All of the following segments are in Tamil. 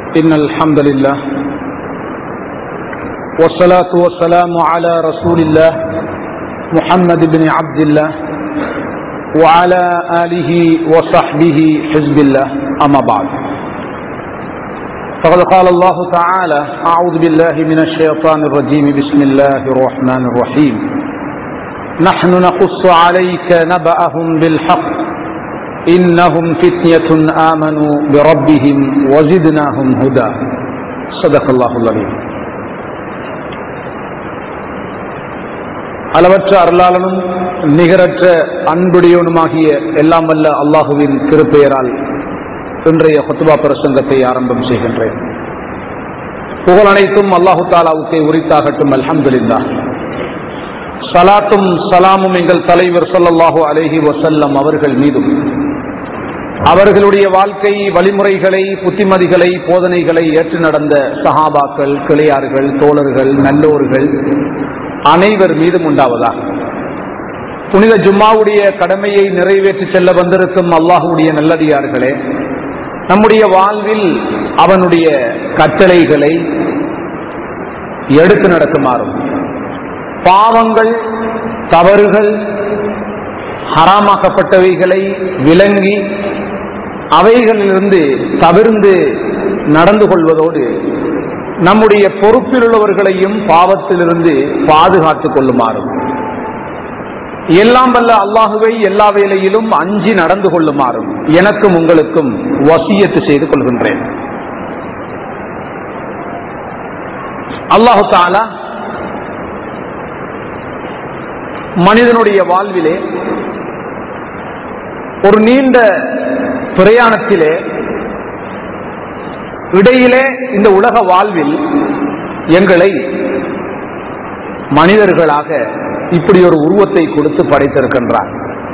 إن الحمد لله والصلاة والسلام على رسول الله محمد بن عبد الله وعلى آله وصحبه حزب الله أما بعد فقد قال الله تعالى أعوذ بالله من الشيطان الرجيم بسم الله الرحمن الرحيم نحن نقص عليك نبأهم بالحق إنهم فتية آمنوا بربهم وزدناهم هدى صدق الله العظيم அளவற்ற அருளாளனும் நிகரற்ற அன்புடையவனுமாகிய எல்லாம் வல்ல அல்லாஹுவின் திருப்பெயரால் இன்றைய ஹொத்துபா பிரசங்கத்தை ஆரம்பம் செய்கின்றேன் புகழ் அனைத்தும் அல்லாஹு தாலாவுக்கே உரித்தாகட்டும் அல்ஹம்துலில்லா சலாத்தும் சலாமும் எங்கள் தலைவர் சொல்லல்லாஹு அலேஹி வசல்லம் அவர்கள் மீதும் அவர்களுடைய வாழ்க்கை வழிமுறைகளை புத்திமதிகளை போதனைகளை ஏற்று நடந்த சஹாபாக்கள் கிளையார்கள் தோழர்கள் நல்லோர்கள் அனைவர் மீதும் உண்டாவதா புனித ஜும்மாவுடைய கடமையை நிறைவேற்றி செல்ல வந்திருக்கும் அல்லாஹுடைய நல்லடியார்களே நம்முடைய வாழ்வில் அவனுடைய கட்டளைகளை எடுத்து நடக்குமாறும் பாவங்கள் தவறுகள் ஹராமாக்கப்பட்டவைகளை விளங்கி அவைகளிலிருந்து தவிர்ந்து நடந்து கொள்வதோடு நம்முடைய பொறுப்பில் உள்ளவர்களையும் பாவத்திலிருந்து பாதுகாத்துக் கொள்ளுமாறும் எல்லாம் வல்ல அல்லாஹுவை எல்லா வேலையிலும் அஞ்சி நடந்து கொள்ளுமாறும் எனக்கும் உங்களுக்கும் வசியத்து செய்து கொள்கின்றேன் அல்லாஹு தாலா மனிதனுடைய வாழ்விலே ஒரு நீண்ட பிரயாணத்திலே இடையிலே இந்த உலக வாழ்வில் எங்களை மனிதர்களாக இப்படி ஒரு உருவத்தை கொடுத்து படைத்திருக்கின்றார்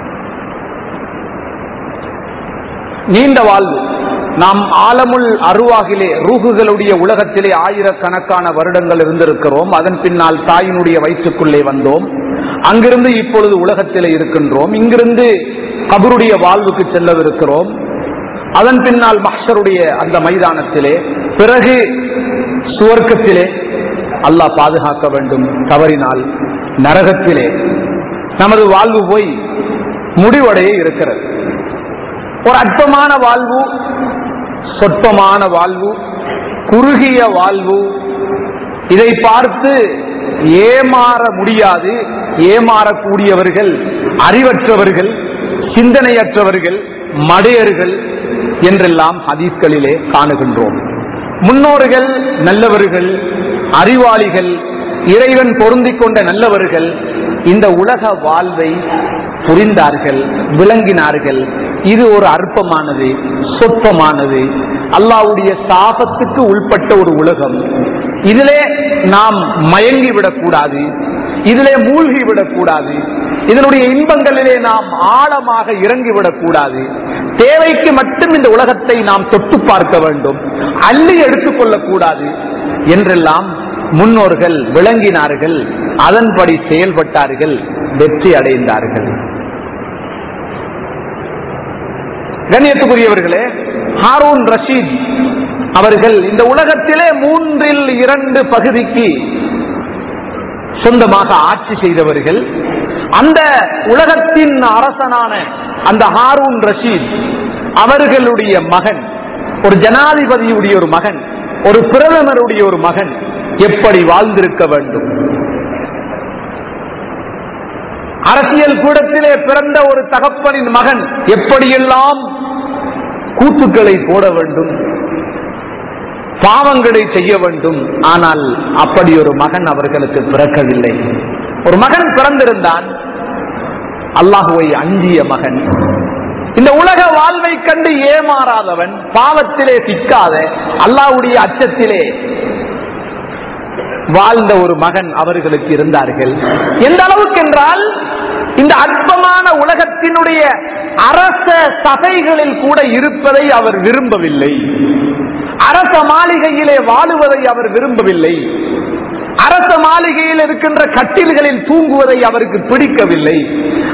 நீண்ட வாழ்வு நாம் ஆலமுள் அருவாகிலே ரூகுகளுடைய உலகத்திலே ஆயிரக்கணக்கான வருடங்கள் இருந்திருக்கிறோம் அதன் பின்னால் தாயினுடைய வயிற்றுக்குள்ளே வந்தோம் அங்கிருந்து இப்பொழுது உலகத்திலே இருக்கின்றோம் இங்கிருந்து கபருடைய வாழ்வுக்கு செல்லவிருக்கிறோம் அதன் பின்னால் மஹருடைய அந்த மைதானத்திலே பிறகு சுவர்க்கத்திலே அல்லாஹ் பாதுகாக்க வேண்டும் தவறினால் நரகத்திலே நமது வாழ்வு போய் முடிவடைய இருக்கிறது ஒரு அற்பமான வாழ்வு சொற்பமான வாழ்வு குறுகிய வாழ்வு இதை பார்த்து ஏமாற முடியாது ஏமாறக்கூடியவர்கள் அறிவற்றவர்கள் சிந்தனையற்றவர்கள் மடையர்கள் என்றெல்லாம் ஹதீஸ்களிலே காணுகின்றோம் முன்னோர்கள் நல்லவர்கள் அறிவாளிகள் இறைவன் பொருந்திக் கொண்ட நல்லவர்கள் இந்த உலக வாழ்வை புரிந்தார்கள் விளங்கினார்கள் இது ஒரு அற்பமானது சொற்பமானது அல்லாவுடைய சாபத்துக்கு உள்பட்ட ஒரு உலகம் இதிலே நாம் மயங்கி விடக்கூடாது இதிலே மூழ்கி விடக்கூடாது இதனுடைய இன்பங்களிலே நாம் ஆழமாக இறங்கிவிடக் கூடாது தேவைக்கு மட்டும் இந்த உலகத்தை நாம் தொட்டு பார்க்க வேண்டும் அள்ளி எடுத்துக்கொள்ளக் கூடாது என்றெல்லாம் முன்னோர்கள் விளங்கினார்கள் அதன்படி செயல்பட்டார்கள் வெற்றி அடைந்தார்கள் கண்ணியத்துக்குரியவர்களே ஹாரூன் ரஷீத் அவர்கள் இந்த உலகத்திலே மூன்றில் இரண்டு பகுதிக்கு சொந்தமாக ஆட்சி செய்தவர்கள் அந்த உலகத்தின் அரசனான அந்த ஹாரூன் ரஷீத் அவர்களுடைய மகன் ஒரு ஜனாதிபதியுடைய ஒரு மகன் ஒரு பிரதமருடைய ஒரு மகன் எப்படி வாழ்ந்திருக்க வேண்டும் அரசியல் கூடத்திலே பிறந்த ஒரு தகப்பனின் மகன் எப்படியெல்லாம் கூத்துக்களை போட வேண்டும் பாவங்களை செய்ய வேண்டும் ஆனால் அப்படி ஒரு மகன் அவர்களுக்கு பிறக்கவில்லை ஒரு மகன் பிறந்திருந்தான் அல்லாஹுவை அஞ்சிய மகன் இந்த உலக வாழ்வை கண்டு ஏமாறாதவன் பாவத்திலே சிக்காத அல்லாஹுடைய அச்சத்திலே வாழ்ந்த ஒரு மகன் அவர்களுக்கு இருந்தார்கள் எந்த அளவுக்கு என்றால் இந்த அற்பமான உலகத்தினுடைய அரச சபைகளில் கூட இருப்பதை அவர் விரும்பவில்லை அரச மாளிகையிலே வாழுவதை அவர் விரும்பவில்லை அரச மாளிகையில் இருக்கின்ற கட்டில்களில் தூங்குவதை அவருக்கு பிடிக்கவில்லை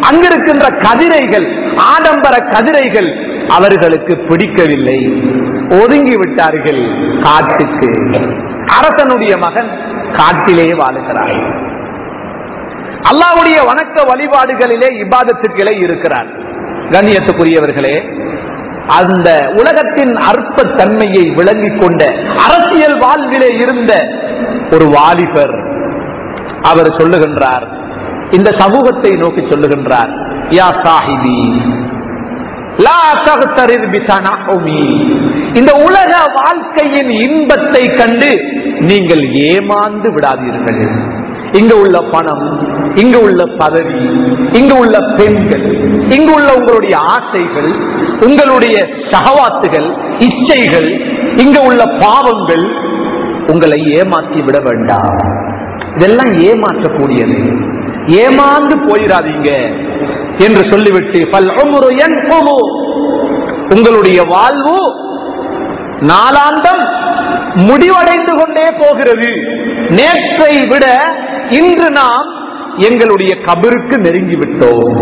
அங்கிருக்கின்ற கதிரைகள் ஆடம்பர கதிரைகள் அவர்களுக்கு பிடிக்கவில்லை ஒதுங்கி விட்டார்கள் காட்டுக்கு அரசனுடைய மகன் காட்டிலே வாழுகிறார் அல்லாவுடைய வணக்க வழிபாடுகளிலே இபாதத்துக்களே இருக்கிறார் கண்ணியத்துக்குரியவர்களே அந்த உலகத்தின் அற்ப தன்மையை விளங்கிக் கொண்ட அரசியல் வாழ்விலே இருந்த ஒரு வாலிபர் அவர் சொல்லுகின்றார் இந்த சமூகத்தை நோக்கி சொல்லுகின்றார் யா சாஹிபி லா தகுத்தரிர் பிசனஹுமி. இந்த உலக வாழ்க்கையின் இன்பத்தை கண்டு நீங்கள் ஏமாந்து விடாதீர்கள் இங்கு உள்ள பணம் இங்கு உள்ள பதவி இங்கு உள்ள பெண்கள் இங்கு உள்ள உங்களுடைய ஆசைகள் உங்களுடைய சகவாத்துகள் இச்சைகள் இங்கு உள்ள பாவங்கள் உங்களை ஏமாற்றி விட வேண்டாம் இதெல்லாம் ஏமாற்றக்கூடியது ஏமாந்து போயிடாதீங்க என்று சொல்லிவிட்டு பல் உம்ரு யன்ஃபுமு. உங்களுடைய வாழ்வு நாளாந்தம் முடிவடைந்து கொண்டே போகிறது நேற்றை விட இன்று நாம் எங்களுடைய கபருக்கு நெருங்கி விட்டோம்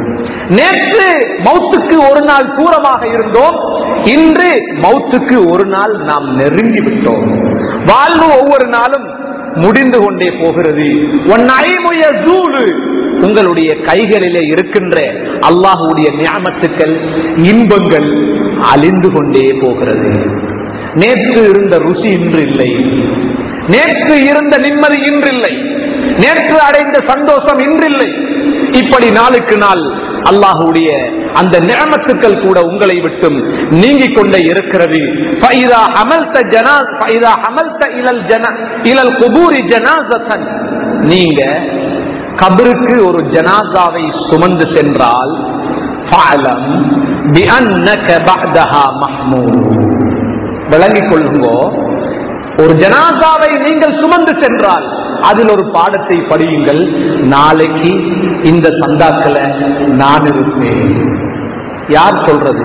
நேற்று மௌத்துக்கு ஒரு நாள் தூரமாக இருந்தோம் இன்று மௌத்துக்கு ஒரு நாள் நாம் நெருங்கி விட்டோம் வாழ்வு ஒவ்வொரு நாளும் முடிந்து கொண்டே போகிறது ஒன்னைமுய ஜூலு உங்களுடைய கைகளிலே இருக்கின்ற அல்லாஹுடைய ஞாபகத்துக்கள் இன்பங்கள் அழிந்து கொண்டே போகிறது நேற்று இருந்த ருசி இன்று இல்லை நேற்று இருந்த நிம்மதி இன்றில்லை நேற்று அடைந்த சந்தோஷம் இன்றில்லை இப்படி நாளுக்கு நாள் அல்லாஹுடைய அந்த நியமத்துக்கள் கூட உங்களை விட்டும் நீங்கிக் கொண்டே இருக்கிறது فَإِذَا حَمَلْتَ جَنَازَ فَإِذَا حَمَلْتَ إِلَى الْجَنَا إِلَى الْقُبُورِ جَنَازَةً நீங்க கபருக்கு ஒரு ஜனாசாவை சுமந்து சென்றால் فَاعْلَمْ بِأَنَّكَ بَعْدَهَا مَحْمُولٌ விளங்கிக் கொள்ளுங்கோ ஒரு ஜனாசாவை நீங்கள் சுமந்து சென்றால் அதில் ஒரு பாடத்தை படியுங்கள் நாளைக்கு இந்த சந்தாக்களை நான் இருப்பேன் யார் சொல்றது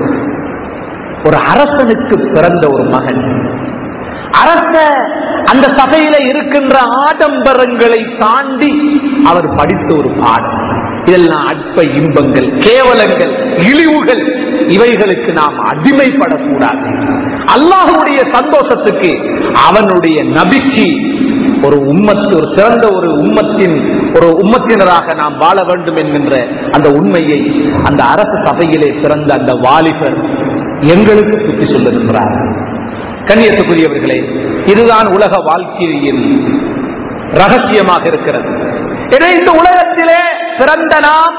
ஒரு அரசனுக்கு பிறந்த ஒரு மகன் அரச அந்த சபையில இருக்கின்ற ஆடம்பரங்களை தாண்டி அவர் படித்த ஒரு பாடம் இதெல்லாம் அற்ப இன்பங்கள் கேவலங்கள் இழிவுகள் இவைகளுக்கு நாம் அடிமைப்படக்கூடாது அல்லாஹுடைய சந்தோஷத்துக்கு அவனுடைய நபிக்கு ஒரு உம்மத்து ஒரு சிறந்த ஒரு உம்மத்தின் ஒரு உம்மத்தினராக நாம் வாழ வேண்டும் என்கின்ற அந்த உண்மையை அந்த அரசு சபையிலே பிறந்த அந்த வாலிபர் எங்களுக்கு சுற்றி சொல்லுகின்றார் கண்ணியத்துக்குரியவர்களே இதுதான் உலக வாழ்க்கையின் ரகசியமாக இருக்கிறது எனவே இந்த உலகத்திலே பிறந்த நாம்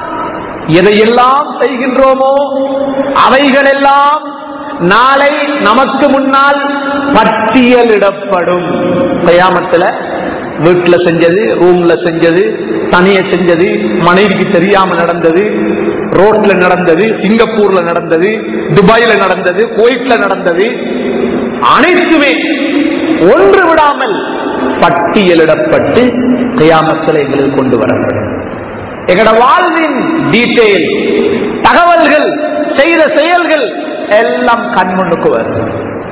எதையெல்லாம் செய்கின்றோமோ அவைகளெல்லாம் நாளை நமக்கு முன்னால் பட்டியலிடப்படும் கயாமத்துல வீட்டுல செஞ்சது ரூம்ல செஞ்சது தனிய செஞ்சது மனைவிக்கு தெரியாம நடந்தது ரோட்ல நடந்தது சிங்கப்பூர்ல நடந்தது துபாயில நடந்தது குவைட்ல நடந்தது அனைத்துமே ஒன்று விடாமல் பட்டியலிடப்பட்டு கயாமத்தில் எங்களுக்கு கொண்டு வரப்படும் எங்களோட வாழ்வின் டீட்டெயில் தகவல்கள் செய்த செயல்கள் எல்லாம் கண்முன்னுக்கு வரும்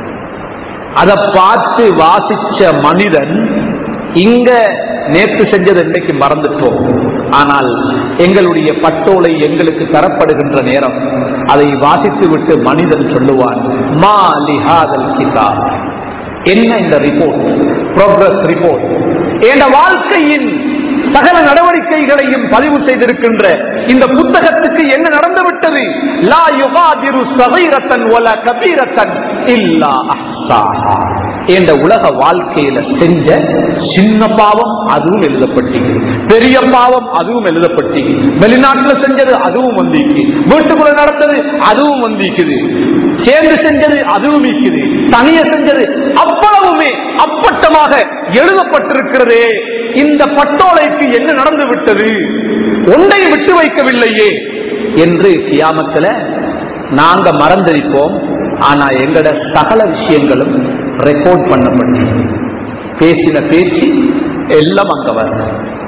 அதை பார்த்து வாசிச்ச மனிதன் இங்க நேற்று செஞ்சது இன்னைக்கு மறந்துட்டோம் ஆனால் எங்களுடைய பட்டோலை எங்களுக்கு தரப்படுகின்ற நேரம் அதை வாசித்து விட்டு மனிதன் சொல்லுவான் மா லிஹாதல் கிதாப் என்ன இந்த ரிப்போர்ட் ப்ரோக்ரஸ் ரிப்போர்ட் என் வாழ்க்கையின் சகல நடவடிக்கைகளையும் பதிவு செய்திருக்கின்ற இந்த புத்தகத்துக்கு என்ன நடந்துவிட்டது லா யுகாதிரு சகைரத்தன் ஒல கபீரத்தன் இல்லா அஹ்சாஹா என்ற உலக வாழ்க்கையில செஞ்ச சின்ன பாவம் அதுவும் எழுதப்பட்டீங்க பெரிய பாவம் அதுவும் எழுதப்பட்டீங்க வெளிநாட்டுல செஞ்சது அதுவும் வந்திருக்கு வீட்டுக்குள்ள நடந்தது அதுவும் வந்திக்குது சேர்ந்து செஞ்சது அதுவும் இருக்குது தனிய செஞ்சது அவ்வளவுமே அப்பட்டமாக எழுதப்பட்டிருக்கிறதே இந்த பட்டோலைக்கு என்ன நடந்து விட்டது ஒன்றை விட்டு வைக்கவில்லையே என்று கியாமத்துல நாங்க மறந்திருப்போம் ஆனா எங்கட சகல விஷயங்களும் ரெக்கார்ட் பண்ணப்பட்டு பேசின பேச்சு எல்லாம் அங்க வரும்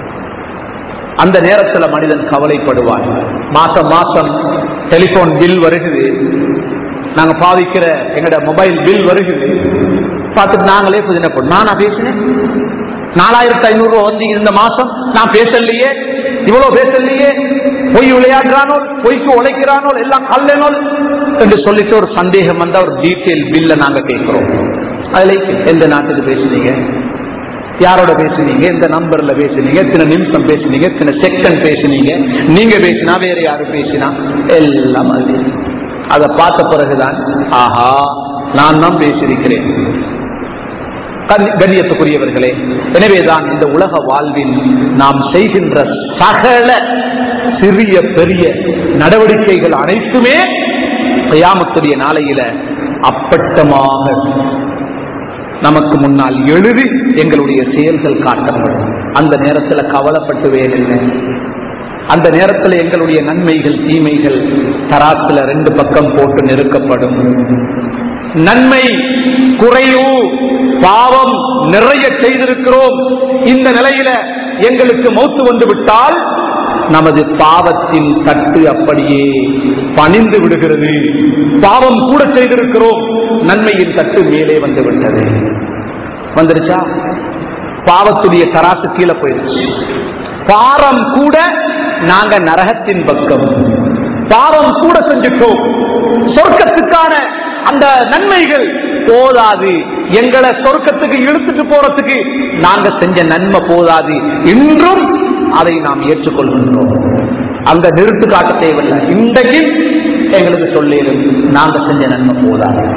அந்த நேரத்துல மனிதன் கவலைப்படுவான் மாசம் மாசம் டெலிபோன் பில் வருகுது நாங்க பாவிக்கிற எங்கட மொபைல் பில் வருகுது பார்த்துட்டு நாங்களே புதினப்படும் நானா பேசினேன் நாலாயிரத்தி ஐநூறு ரூபாய் வந்து இந்த மாசம் நான் பேசலையே இவ்வளவு பேசலையே பொய் விளையாடுறானோ பொய்க்கு உழைக்கிறானோ எல்லாம் கல்லனோ என்று சொல்லிட்டு ஒரு சந்தேகம் வந்தா ஒரு டீட்டெயில் பில்ல நாங்க கேட்கிறோம் அதுல எந்த நாட்டுக்கு பேசுனீங்க யாரோட பேசுனீங்க எந்த நம்பர்ல பேசுனீங்க எத்தனை நிமிஷம் பேசுனீங்க எத்தனை செகண்ட் பேசுனீங்க நீங்க பேசினா வேற யாரும் பேசினா எல்லாம் அது அதை பார்த்த பிறகுதான் ஆஹா நான் தான் பேசியிருக்கிறேன் கண்- கண்ணியத்துக்குரியவர்களே எனவேதான் இந்த உலக வாழ்வில் நாம் செய்கின்ற சகல சிறிய பெரிய நடவடிக்கைகள் அனைத்துமே கயாமத்துடைய நாளையில அப்பட்டமாக நமக்கு முன்னால் எழுதி எங்களுடைய செயல்கள் காட்டப்படும் அந்த நேரத்தில் கவலைப்பட்டு வேறில்லை அந்த நேரத்தில் எங்களுடைய நன்மைகள் தீமைகள் தராசுல ரெண்டு பக்கம் போட்டு நெருக்கப்படும் நன்மை குறைவு பாவம் நிறைய செய்திருக்கிறோம் இந்த நிலையில எங்களுக்கு மௌத்து வந்து விட்டால் நமது பாவத்தின் தட்டு அப்படியே பணிந்து விடுகிறது பாவம் கூட செய்திருக்கிறோம் நன்மையின் தட்டு மேலே வந்து விட்டது வந்துருச்சா பாவத்துடைய தராசு கீழே போயிருச்சு பாரம் கூட நாங்க நரகத்தின் பக்கம் பாவம் கூட செஞ்சுட்டோம் சொர்க்கத்துக்கான அந்த நன்மைகள் போதாது எங்களை சொர்க்கத்துக்கு இழுத்துட்டு போறதுக்கு நாங்க செஞ்ச நன்மை போதாது இன்றும் அதை நாம் ஏற்றுக்கொள்கின்றோம் அங்க நிறுத்து காட்ட தேவையில்லை இன்றைக்கு எங்களுக்கு சொல்லிடும் நாங்க செஞ்ச நன்மை போதாது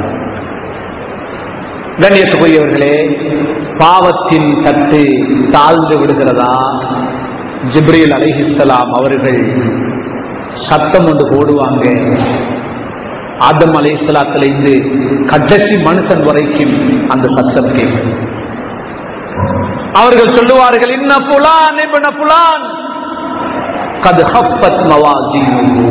கண்ணியத்துக்குரியவர்களே பாவத்தின் தட்டு தாழ்ந்து விடுகிறதா ஜிப்ரீல் அலைஹிஸ்ஸலாம் அவர்கள் சத்தம் ஒன்று போடுவாங்க ஆதம் அலைஹிஸ்ஸலாத்துல இருந்து கடைசி மனுஷன் வரைக்கும் அந்த சத்தம் கேட்கும் அவர்கள் சொல்லுவார்கள் இன்ன புலான் இப்ப புலான் கது ஹப்பத் மவாசீனுஹு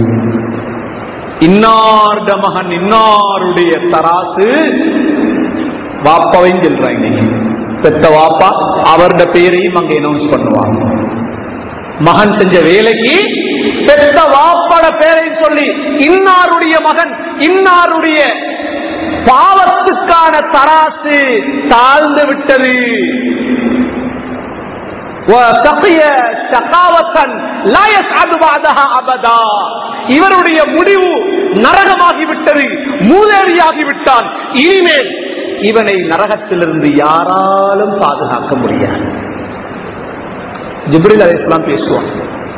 இன்னார்ட மகன் இன்னாருடைய தராசு வாப்பாவையும் சொல்றாங்க இன்னைக்கு பெத்த வாப்பா அவருடைய பெயரையும் அங்க அனௌன்ஸ் பண்ணுவாங்க மகன் செஞ்ச வேலைக்கு பெத்த வாப்பட பேரையும் சொல்லி இன்னாருடைய மகன் இன்னாருடைய பாவத்துக்கான தராசு தாழ்ந்து விட்டது وَتَقِيَ شَقَاوَةً لَا يَسْعَدُ بَعْدَهَا أَبَدًا. இவருடைய முடிவு நரகமாகிவிட்டது மூதேறியாகிவிட்டான் இனிமேல் இவனை நரகத்திலிருந்து யாராலும் பாதுகாக்க முடியாது ஜிப்ரில் அலைஹிஸ்ஸலாம் பேசுவான்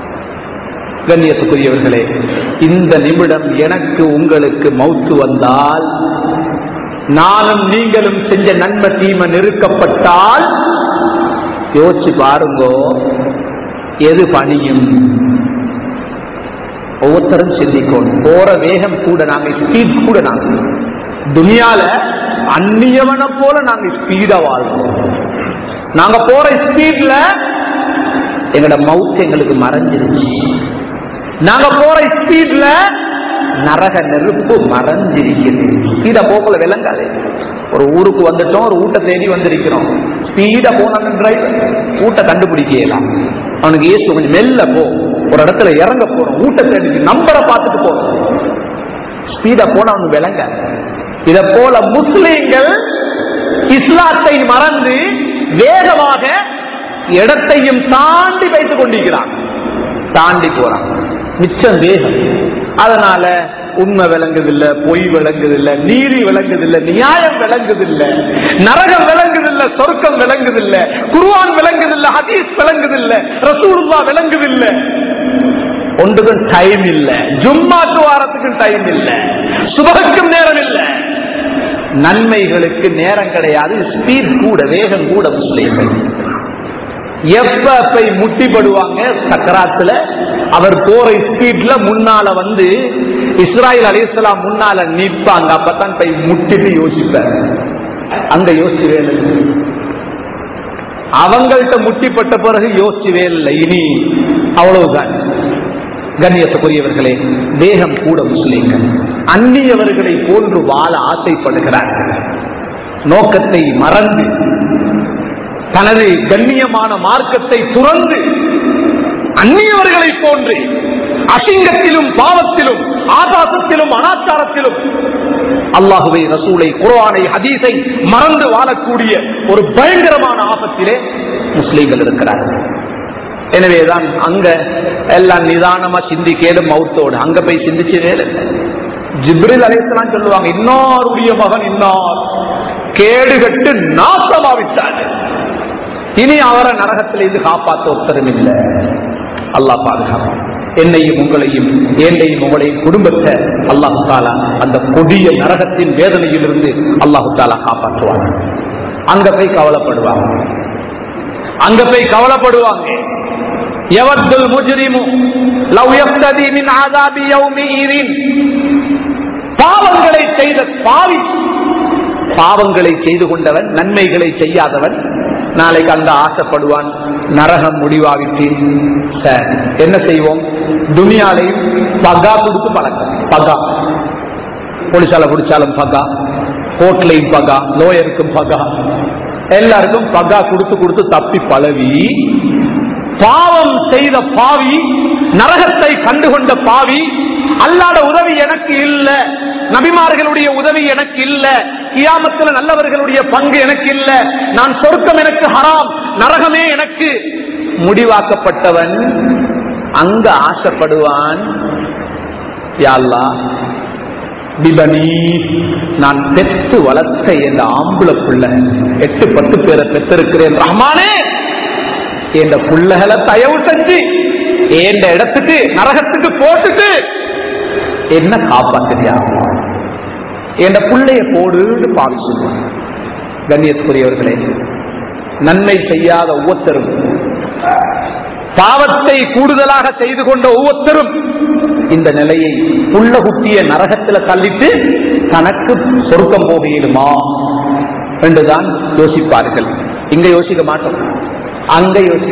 கண்ணியத்துக்குரியவர்களே இந்த நிமிடம் எனக்கு உங்களுக்கு மௌத்து வந்தால் நானும் நீங்களும் செஞ்ச நன்மை தீமை நெருக்கப்பட்டால் யோசிச்சு பாருங்கோ எது பணியும் ஒவ்வொருத்தரும் சிந்திக்கணும் போற வேகம் கூட நாங்க ஸ்பீட் கூட நாங்க துனியால அந்நியவனை போல நாங்க ஸ்பீடா வாழ்றோம் நாங்க போற ஸ்பீட்ல எங்களோட மவுத் எங்களுக்கு மறைஞ்சிருச்சு நாங்க போற ஸ்பீட்ல நரக நெருப்பு மறைஞ்சிருக்குது ஸ்பீடா போகல விளங்காது ஒரு ஊருக்கு வந்துட்டோம் ஒரு ஊட்ட தேடி வந்திருக்கிறோம் ஸ்பீடா போனாங்க டிரைவர் ஊட்ட கண்டுபிடிக்கலாம் அவனுக்கு ஏசு கொஞ்சம் மெல்ல போ ஒரு இடத்துல இறங்க போறோம் ஊட்ட தேடி நம்பரை பார்த்துட்டு போறோம் ஸ்பீடா போன அவனுக்கு விளங்க இத போல முஸ்லீம்கள் இஸ்லாத்தை மறந்து வேகமாக இடத்தையும் தாண்டி வைத்துக் கொண்டிருக்கிறான் தாண்டி போறான் மிச்சம் வேகம் அதனால உண்மை விளங்குதில்ல பொய் விளங்குதில்ல நீதி விளங்குதில்ல நியாயம் விளங்குதில்ல நரகம் விளங்குதில்ல சொர்க்கம் விளங்குதில்ல குருவான் விளங்குதில்ல ஹதீஸ் விளங்குதில்ல ரசூலுல்லா விளங்குதில்ல ஒன்றுக்கும் டைம் இல்ல ஜும்மாக்கு வாரத்துக்கும் டைம் இல்ல சுபகுக்கும் நேரம் இல்ல நன்மைகளுக்கு நேரம் கிடையாது ஸ்பீட் கூட வேகம் கூட முஸ்லீம்கள் எப்ப போய் முட்டிப்படுவாங்க சக்கராத்துல அவர் போற ஸ்பீட்ல முன்னால வந்து இஸ்ராயல் அலிஸ்லாம் முன்னால நிற்பாங்க அப்பதான் போய் முட்டிட்டு யோசிப்பார் அங்க யோசிச்சு வேலை அவங்கள்ட்ட முட்டிப்பட்ட பிறகு யோசிச்சு இல்லை இனி அவ்வளவுதான் கண்ணியத்துக்குரியவர்களே தேகம் கூட முஸ்லீம்கள் அந்நியவர்களை போன்று வாழ ஆசைப்படுகிறார்கள் நோக்கத்தை மறந்து தனது கண்ணியமான மார்க்கத்தை துறந்து அந்நியவர்களை போன்று அசிங்கத்திலும் பாவத்திலும் ஆபாசத்திலும் அனாச்சாரத்திலும் அல்லாஹுவை ரசூலை குர்ஆனை ஹதீஸை மறந்து வாழக்கூடிய ஒரு பயங்கரமான ஆபத்திலே முஸ்லீம்கள் இருக்கிறார்கள் எனவேதான் அங்க எல்லாம் நிதானமா சிந்திக்கேடு மௌத்தோடு அங்க போய் சிந்திச்சு வேலை இல்லை. ஜிப்ரில் அலைஹிஸ்ஸலாம் சொல்லுவாங்க இன்னாருடைய மகன் இன்னார் கேடுகட்டு நாசமாவிட்டார் இனி அவரை நரகத்திலிருந்து காப்பாற்ற ஒருத்தரும் இல்லை அல்லாஹ் பாதுகாப்பான் என்னையும் உங்களையும் என்னையும் உங்களையும் குடும்பத்தை அல்லாஹு தாலா அந்த கொடிய நரகத்தின் வேதனையிலிருந்து அல்லாஹு தாலா காப்பாற்றுவாங்க அங்க போய் கவலைப்படுவாங்க அங்க போய் கவலைப்படுவாங்க எவத்துல் முஜ்ரிமு லவ் யஃப்ததி மின் ஆதாபி யௌமிஇதின் பாவங்களை செய்த பாவி பாவங்களை செய்து கொண்டவன் நன்மைகளை செய்யாதவன் நாளைக்கு அந்த ஆசைப்படுவான் நரகம் முடிவாவிட்டு சரி, என்ன செய்வோம் துனியாலையும் பகா கொடுத்து பழக்கம் பகா போலீசால பிடிச்சாலும் பகா கோர்ட்லையும் பகா லோயருக்கும் பகா எல்லாருக்கும் பகா கொடுத்து கொடுத்து தப்பி பழவி பாவம் செய்த பாவி நரகத்தை கண்டுகொண்ட பாவி அல்லாத உதவி எனக்கு இல்ல நபிமார்களுடைய உதவி எனக்கு இல்ல கியாமத்தில் நல்லவர்களுடைய பங்கு எனக்கு இல்ல நான் சொர்க்கம் எனக்கு ஹராம் நரகமே எனக்கு முடிவாக்கப்பட்டவன் அங்க ஆசைப்படுவான் யா அல்லாஹ், பிபனி நான் பெற்று வளர்த்த என் ஆம்புல புள்ள எட்டு பத்து பேரை பெற்றிருக்கிறேன் ரஹ்மானே என் புள்ளகளை தயவு செஞ்சு என் இடத்துக்கு நரகத்துக்கு போட்டுட்டு என்ன காப்பாத்தியா என் புள்ளைய போடுன்னு பாவி சொல்லுவான் கண்ணியத்துக்குரியவர்களே நன்மை செய்யாத ஒவ்வொருத்தரும் பாவத்தை கூடுதலாக செய்து கொண்ட ஒவ்வொருத்தரும் இந்த நிலையை புள்ள குட்டிய நரகத்துல தள்ளிட்டு தனக்கு சொர்க்கம் போகையிடுமா என்றுதான் யோசிப்பார்கள் இங்க யோசிக்க மாட்டோம் அங்க யோசி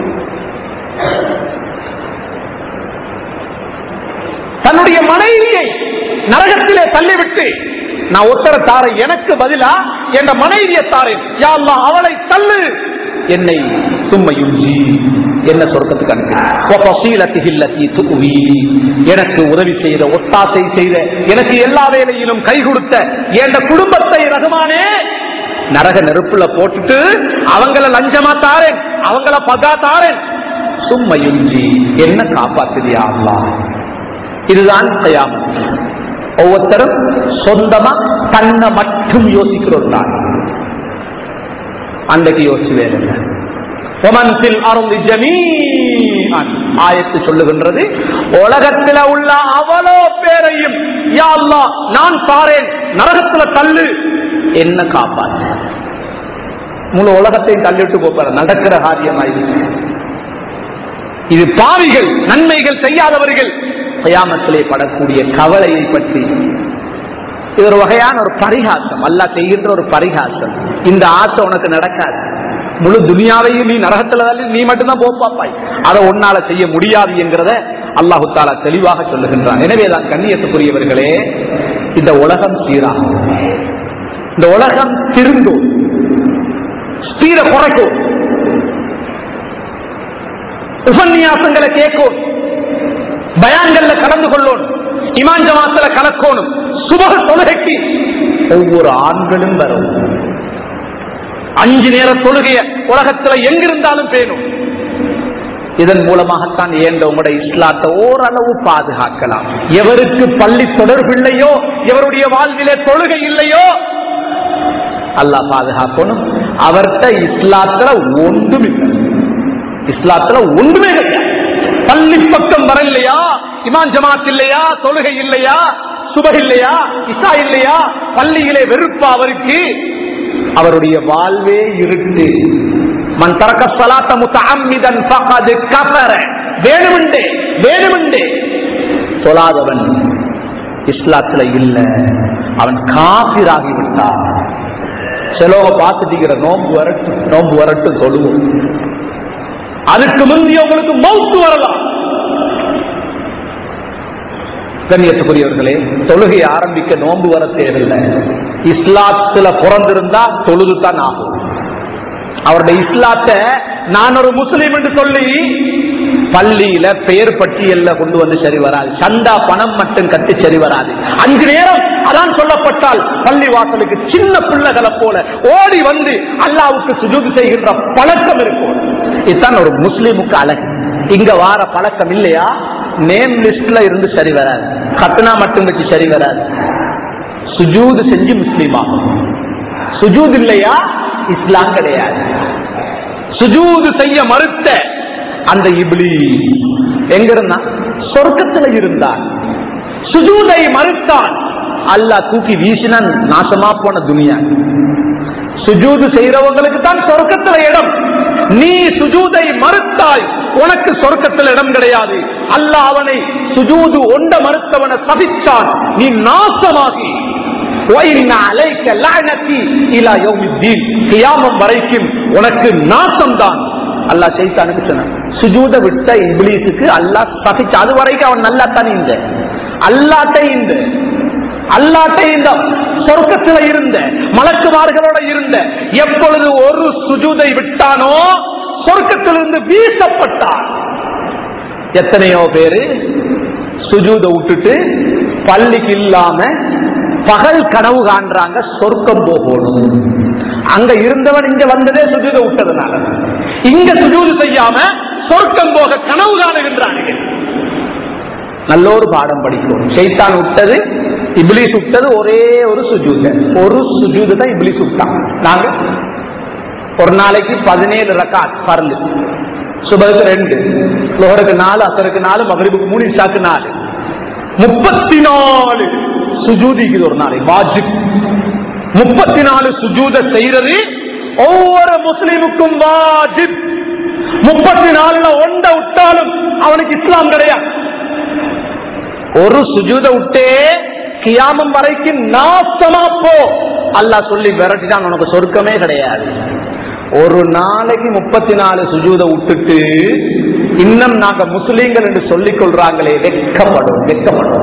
தன்னுடைய மனைவியை நரகத்திலே தள்ளிவிட்டு நான் ஒத்தர தாரேன் எனக்கு பதிலா என் மனைவியை தாரேன் யா அல்லாஹ், அவளை தள்ளு என்னை சும்மையும் என்ன சொர்க்கத்துக்கு அனுப்பி எனக்கு உதவி செய்த ஒத்தாசை செய்த எனக்கு எல்லா வேலையிலும் கை கொடுத்த என் குடும்பத்தை ரகுமானே நரக நெருப்புல போட்டுட்டு அவங்கள லஞ்சமா தாரேன் அவங்கள பகா தாரேன் சும்மையும் என்ன காப்பாத்துறியா அல்லாஹ் இதுதான் கயாமத் ஒவ்வொருத்தரும் சொந்தமா தன்னை மட்டும் யோசிக்கிறோம் தான் அன்றைக்கு யோசிச்சு வேறு ஆயத்து சொல்லுகின்றது உலகத்தில் உள்ள அவ்வளோ பேரையும் யா அல்லாஹ், நான் பாரேன் நரகத்துல தள்ளு என்ன காப்பாற்று முழு உலகத்தையும் தள்ளிட்டு போப்பாரு நடக்கிற காரியமாயிருக்கு இது பாவிகள் நன்மைகள் செய்யாதவர்கள் கயாமத்திலே படக்கூடிய கவலையை பற்றி இது ஒரு வகையான ஒரு பரிகாசம் அல்லாஹ் செய்கின்ற ஒரு பரிகாசம் இந்த ஆசை உனக்கு நடக்காது முழு துனியாவையும் நீ நரகத்துல தள்ளி நீ மட்டும்தான் போப்பாப்பாய் அதை உன்னால செய்ய முடியாது என்கிறத அல்லாஹு தாலா தெளிவாக சொல்லுகின்றான் எனவேதான் கண்ணியத்துக்குரியவர்களே இந்த உலகம் சீராகும் இந்த உலகம் திருந்தும் ஸ்பீட குறைக்கும் உபன்யாசங்களை கேட்கும் பயான்கள்ல கலந்து கொள்ளணும் இமான் ஜமாத்துல கலக்கணும் சுபக தொழுகைக்கு ஒவ்வொரு ஆண்களும் வரும் அஞ்சு நேர தொழுகைய உலகத்துல எங்கிருந்தாலும் பேணும் இதன் மூலமாகத்தான் ஏந்த உங்களுடைய இஸ்லாத்தை ஓரளவு பாதுகாக்கலாம் எவருக்கு பள்ளி தொடர்பு இல்லையோ எவருடைய வாழ்விலே தொழுகை இல்லையோ அல்லாஹ் பாதுகாக்கணும் அவர்கிட்ட இஸ்லாத்துல ஒன்றும் இல்லை இஸ்லாத்துல ஒன்றுமே கிடையாது பள்ளி பக்கம் வர இல்லையா இமான் ஜமாத் இல்லையா தொழுகை இல்லையா சுப இல்லையா இசா இல்லையா பள்ளியிலே வெறுப்பா அவருக்கு அவருடைய வாழ்வே இருட்டு மன் தரக்க சலாத்த முத்தஅம்மிதன் ஃபகத் கஃபர வேணுமெண்டே வேணுமெண்டே சொல்லாதவன் இஸ்லாத்துல இல்ல அவன் காபிராகி விட்டான் சிலவங்க பார்த்துட்டீங்கிற நோம்பு வரட்டும் நோம்பு வரட்டும் சொல்லுவோம் அதுக்கு முந்தி உங்களுக்கு மௌத்து வரலாம் கண்ணியத்துக்குரியவர்களே தொழுகை ஆரம்பிக்க நோன்பு வர தேவையில்லை இஸ்லாத்துல பிறந்திருந்தா தொழுது தான் ஆகும் அவருடைய இஸ்லாத்தை நான் ஒரு முஸ்லீம் என்று சொல்லி பள்ளியில பெயர் பட்டியல்ல கொண்டு வந்து சரி வராது சந்தா பணம் மட்டும் கட்டி சரி வராது அஞ்சு நேரம் அதான் சொல்லப்பட்டால் பள்ளி வாசலுக்கு சின்ன பிள்ளைகளை போல ஓடி வந்து அல்லாவுக்கு சுஜூது செய்கின்ற பழக்கம் இருக்கும் இதுதான் ஒரு முஸ்லீமுக்கு அழகு இங்க வார பழக்கம் இல்லையா நேம் லிஸ்ட்ல இருந்து சரி வராது கத்னா மட்டும் வச்சு சரி வராது சுஜூது செஞ்சு முஸ்லீம் ஆகும் சுஜூத் இல்லையா இஸ்லாம் கிடையாது சுஜூது செய்ய மறுத்த அந்த இப்ளி எங்க இருந்தான் சொர்க்கத்துல இருந்தான் சுஜூதை மறுத்தான் அல்லாஹ் தூக்கி வீசினான் நாசமா போன துனியா சுஜூது செய்யறவங்களுக்கு தான் சொர்க்கத்துல இடம் நீ சுஜூதை மறுத்தாய் உனக்கு சொர்க்கத்தில் இடம் கிடையாது அல்லாஹ் அவனை சுஜூது ஒண்ட மறுத்தவனை சபிச்சான் நீ நாசமாகி وَإِنَّ عَلَيْكَ لَعْنَتِي إِلَى يَوْمِ الدِّينِ கியாமம் வரைக்கும் உனக்கு நாசம் தான் அல்லாஹ் செய்தானுக்கு சொன்னான் சுஜூத விட்ட இப்லீஸுக்கு அல்லாஹ் சபிச்ச அது வரைக்கும் அவன் நல்லா தான் இந்த அல்லாட்டை இந்த அல்லாட்டை இந்த சொர்க்கத்தில் இருந்த மலக்குமார்களோட இருந்த எப்பொழுது ஒரு சுஜூதை விட்டானோ சொர்க்கத்திலிருந்து வீசப்பட்டான் எத்தனையோ பேரு சுஜூத விட்டுட்டு பள்ளிக்கு இல்லாம பகல் கனவு காண்றாங்க சொர்க்கம் போகணும் அங்க இருந்தவன் இங்க வந்ததே சுஜூத விட்டதுனால இங்க சுஜூது செய்யாம சொர்க்கம் போக கனவு காணுகின்றார்கள் நல்ல ஒரு பாடம் படிக்கணும் ஷைத்தான் விட்டது இப்லீஸ் விட்டது ஒரே ஒரு சுஜூத ஒரு சுஜூது தான் இப்லீஸ் விட்டான் நாங்க ஒரு நாளைக்கு பதினேழு ரக்காத் பரந்து சுபருக்கு ரெண்டு லோகருக்கு நாலு அசருக்கு நாலு மகரிபுக்கு மூணு இஷாக்கு நாலு முப்பத்தி நாலு சுஜூதிக்குது ஒரு நாளை வாஜிப் முப்பத்தி நாலு சுஜூத செய்யறது ஒவ்வொரு முஸ்லீமுக்கும் வாஜிப் முப்பத்தி நாலுல ஒண்ட விட்டாலும் அவனுக்கு இஸ்லாம் கிடையாது ஒரு சுஜூத விட்டே கியாமம் வரைக்கும் நாசமா போ அல்லாஹ் சொல்லி விரட்டிதான் உனக்கு சொர்க்கமே கிடையாது ஒரு நாளைக்கு முப்பத்தி நாலு சுஜூத விட்டுட்டு இன்னும் நாங்க முஸ்லீம்கள் என்று சொல்லிக் கொள்றாங்களே வெக்கப்படும் வெக்கப்படும்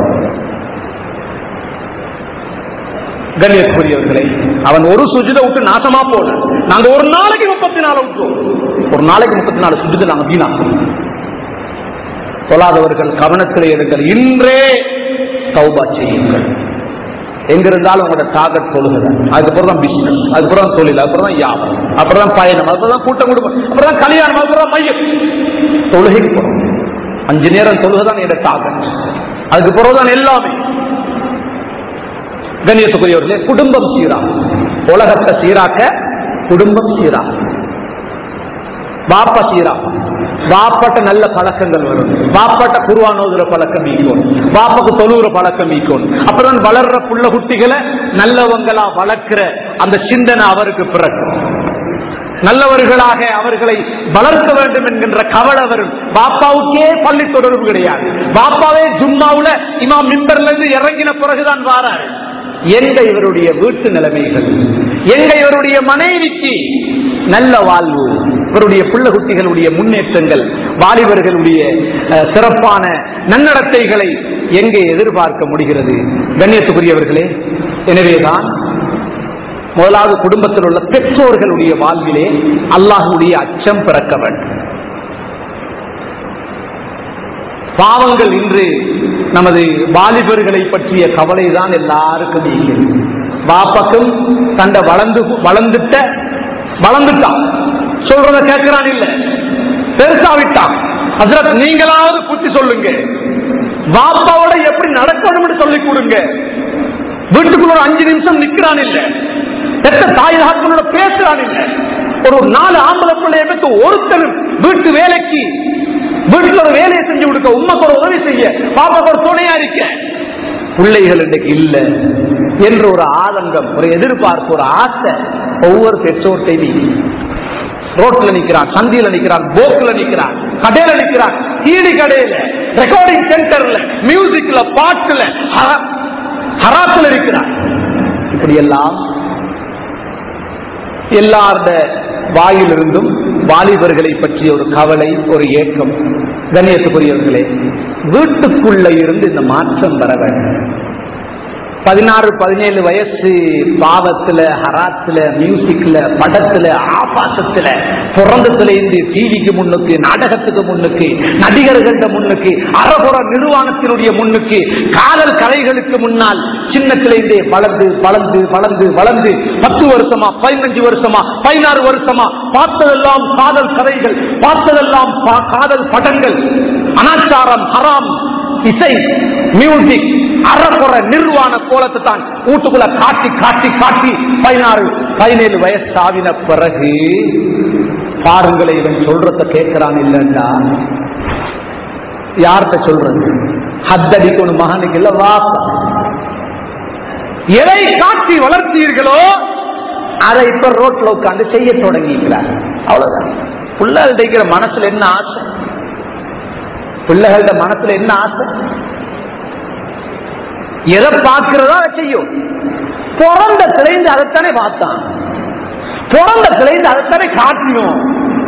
கண்ணியத்துக்குரியவர்களே அவன் ஒரு சுஜித விட்டு நாசமா போன நாங்க ஒரு நாளைக்கு முப்பத்தி நாலு விட்டோம் ஒரு நாளைக்கு முப்பத்தி நாலு சுஜித நாங்க வீணா சொல்லாதவர்கள் கவனத்தில் எடுங்கள் இன்றே தௌபா செய்யுங்கள் எங்க இருந்தாலும் உங்களோட டார்கெட் தொழுகை அதுக்கப்புறம் தான் பிசினஸ் அதுக்கப்புறம் தான் தொழில் அப்புறம் தான் வியாபாரம் அப்புறம் தான் பயணம் அப்புறம் தான் கூட்டம் குடும்பம் அப்புறம் தான் கல்யாணம் அப்புறம் தான் மையம் தொழுகைக்கு போறோம் அஞ்சு நேரம் தொழுகை தான் என்னோட டார்கெட் அதுக்கு பிறகு தான் எல்லாமே கண்ணியத்துக்குரியவர்களே குடும்பம் சீரா உலகத்தை சீராக்க குடும்பம் சீரா பாப்பா சீரா பாப்பாட்ட நல்ல பழக்கங்கள் வரும் பாப்பாட்ட குருவானோதுற பழக்கம் ஈக்கணும் பாப்பாக்கு தொழுகிற பழக்கம் ஈக்கணும் அப்புறம் வளர்ற புள்ள குட்டிகளை நல்லவங்களா வளர்க்கிற அந்த சிந்தனை அவருக்கு பிறக்கும் நல்லவர்களாக அவர்களை வளர்க்க வேண்டும் என்கின்ற கவலை வரும் பாப்பாவுக்கே பள்ளி தொடர்பு கிடையாது பாப்பாவே ஜும்மாவுல இமா மிம்பர்ல இருந்து இறங்கின பிறகுதான் வாராரு எங்க இவருடைய வீட்டு நிலைமைகள் எங்க இவருடைய மனைவிக்கு நல்ல வாழ்வு இவருடைய பிள்ளை குட்டிகளுடைய முன்னேற்றங்கள் வாலிபர்களுடைய அஹ், சிறப்பான நன்னடத்தைகளை எங்கே எதிர்பார்க்க முடிகிறது கண்ணியத்துக்குரியவர்களே எனவேதான் முதலாவது குடும்பத்தில் உள்ள பெற்றோர்களுடைய வாழ்விலே அல்லாஹுடைய அச்சம் பிறக்க வேண்டும் பாவங்கள் இன்று நமது வாலிபர்களை பற்றிய கவலை தான் எல்லாருக்கும் இருக்கிறது பாப்பக்கும் தண்ட வளர்ந்து வளர்ந்துட்ட வளர்ந்துட்டான் சொல்றத கேட்கிறான் இல்ல பெருசா விட்டான் ஹசரத் நீங்களாவது புத்தி சொல்லுங்க பாப்பாவோட எப்படி நடக்கணும்னு சொல்லி கொடுங்க வீட்டுக்குள்ள ஒரு அஞ்சு நிமிஷம் நிக்கிறான் இல்ல பெற்ற தாய் தகப்பனோட பேசுறான் இல்ல ஒரு நாலு ஆம்பளை பிள்ளைய பெற்று ஒருத்தரும் வீட்டு வேலைக்கு வீட்டுல ஒரு வேலையை செஞ்சு கொடுக்க உண்மைக்கு ஒரு உதவி செய்ய பாப்பாக்கு ஒரு துணையா இருக்க பிள்ளைகள் இன்னைக்கு இல்ல என்ற ஒரு ஆதங்கம் ஒரு எதிர்பார்ப்பு ஒரு ஆசை ஒவ்வொரு பெற்றோர்ட்டையும் ரோட்ல நிக்கிறான் சந்தியில நிக்கிறான் போக்குல நிக்கிறான் கடையில நிக்கிறான் கீழி கடையில ரெக்கார்டிங் சென்டர்ல மியூசிக்ல பாட்டுல ஹர- ஹராத்துல இருக்கிறான் இப்படி எல்லாம் எல்லாருட வாயிலிருந்தும் வாலிபர்களை பற்றிய ஒரு கவலை ஒரு ஏக்கம் கண்ணியத்துக்குரியவர்களே வீட்டுக்குள்ள இருந்து இந்த மாற்றம் வர வேண்டும் பதினாறு பதினேழு வயசு பாவத்துல ஹராத்துல மியூசிக்ல படத்துல ஆபாசத்துல பிறந்தத்துல இருந்து டிவிக்கு முன்னுக்கு நாடகத்துக்கு முன்னுக்கு நடிகர்கள்ட முன்னுக்கு அறகுற நிர்வாணத்தினுடைய முன்னுக்கு காதல் கலைகளுக்கு முன்னால் சின்னத்திலிருந்தே வளர்ந்து வளர்ந்து வளர்ந்து வளர்ந்து பத்து வருஷமா பதினஞ்சு வருஷமா பதினாறு வருஷமா பார்த்ததெல்லாம் காதல் கதைகள் பார்த்ததெல்லாம் பா- காதல் படங்கள் அனாச்சாரம் ஹராம் இசை மியூசிக் அறகுற நிர்வாண கோலத்தை தான் வீட்டுக்குள்ள காட்டி காட்டி காட்டி பதினாறு பதினேழு வயசு ஆவின பிறகு பாருங்களை இவன் சொல்றத கேட்கிறான் இல்லைன்னா யார்கிட்ட சொல்றது ஹத்தடிக்கணும் மகனுக்கு இல்ல வாப்பா எதை காட்டி வளர்த்தீர்களோ அதை இப்ப ரோட்ல உட்கார்ந்து செய்ய தொடங்கிக்கிறார் அவ்வளவுதான் பிள்ளைகள் இருக்கிற மனசுல என்ன ஆசை பிள்ளைகளோட மனசுல என்ன ஆசை எதை பார்க்கிறதோ அதை செய்யும் பிறந்த கிளைந்து அதைத்தானே பார்த்தான் பிறந்த கிளைந்து அதைத்தானே காட்டினோம்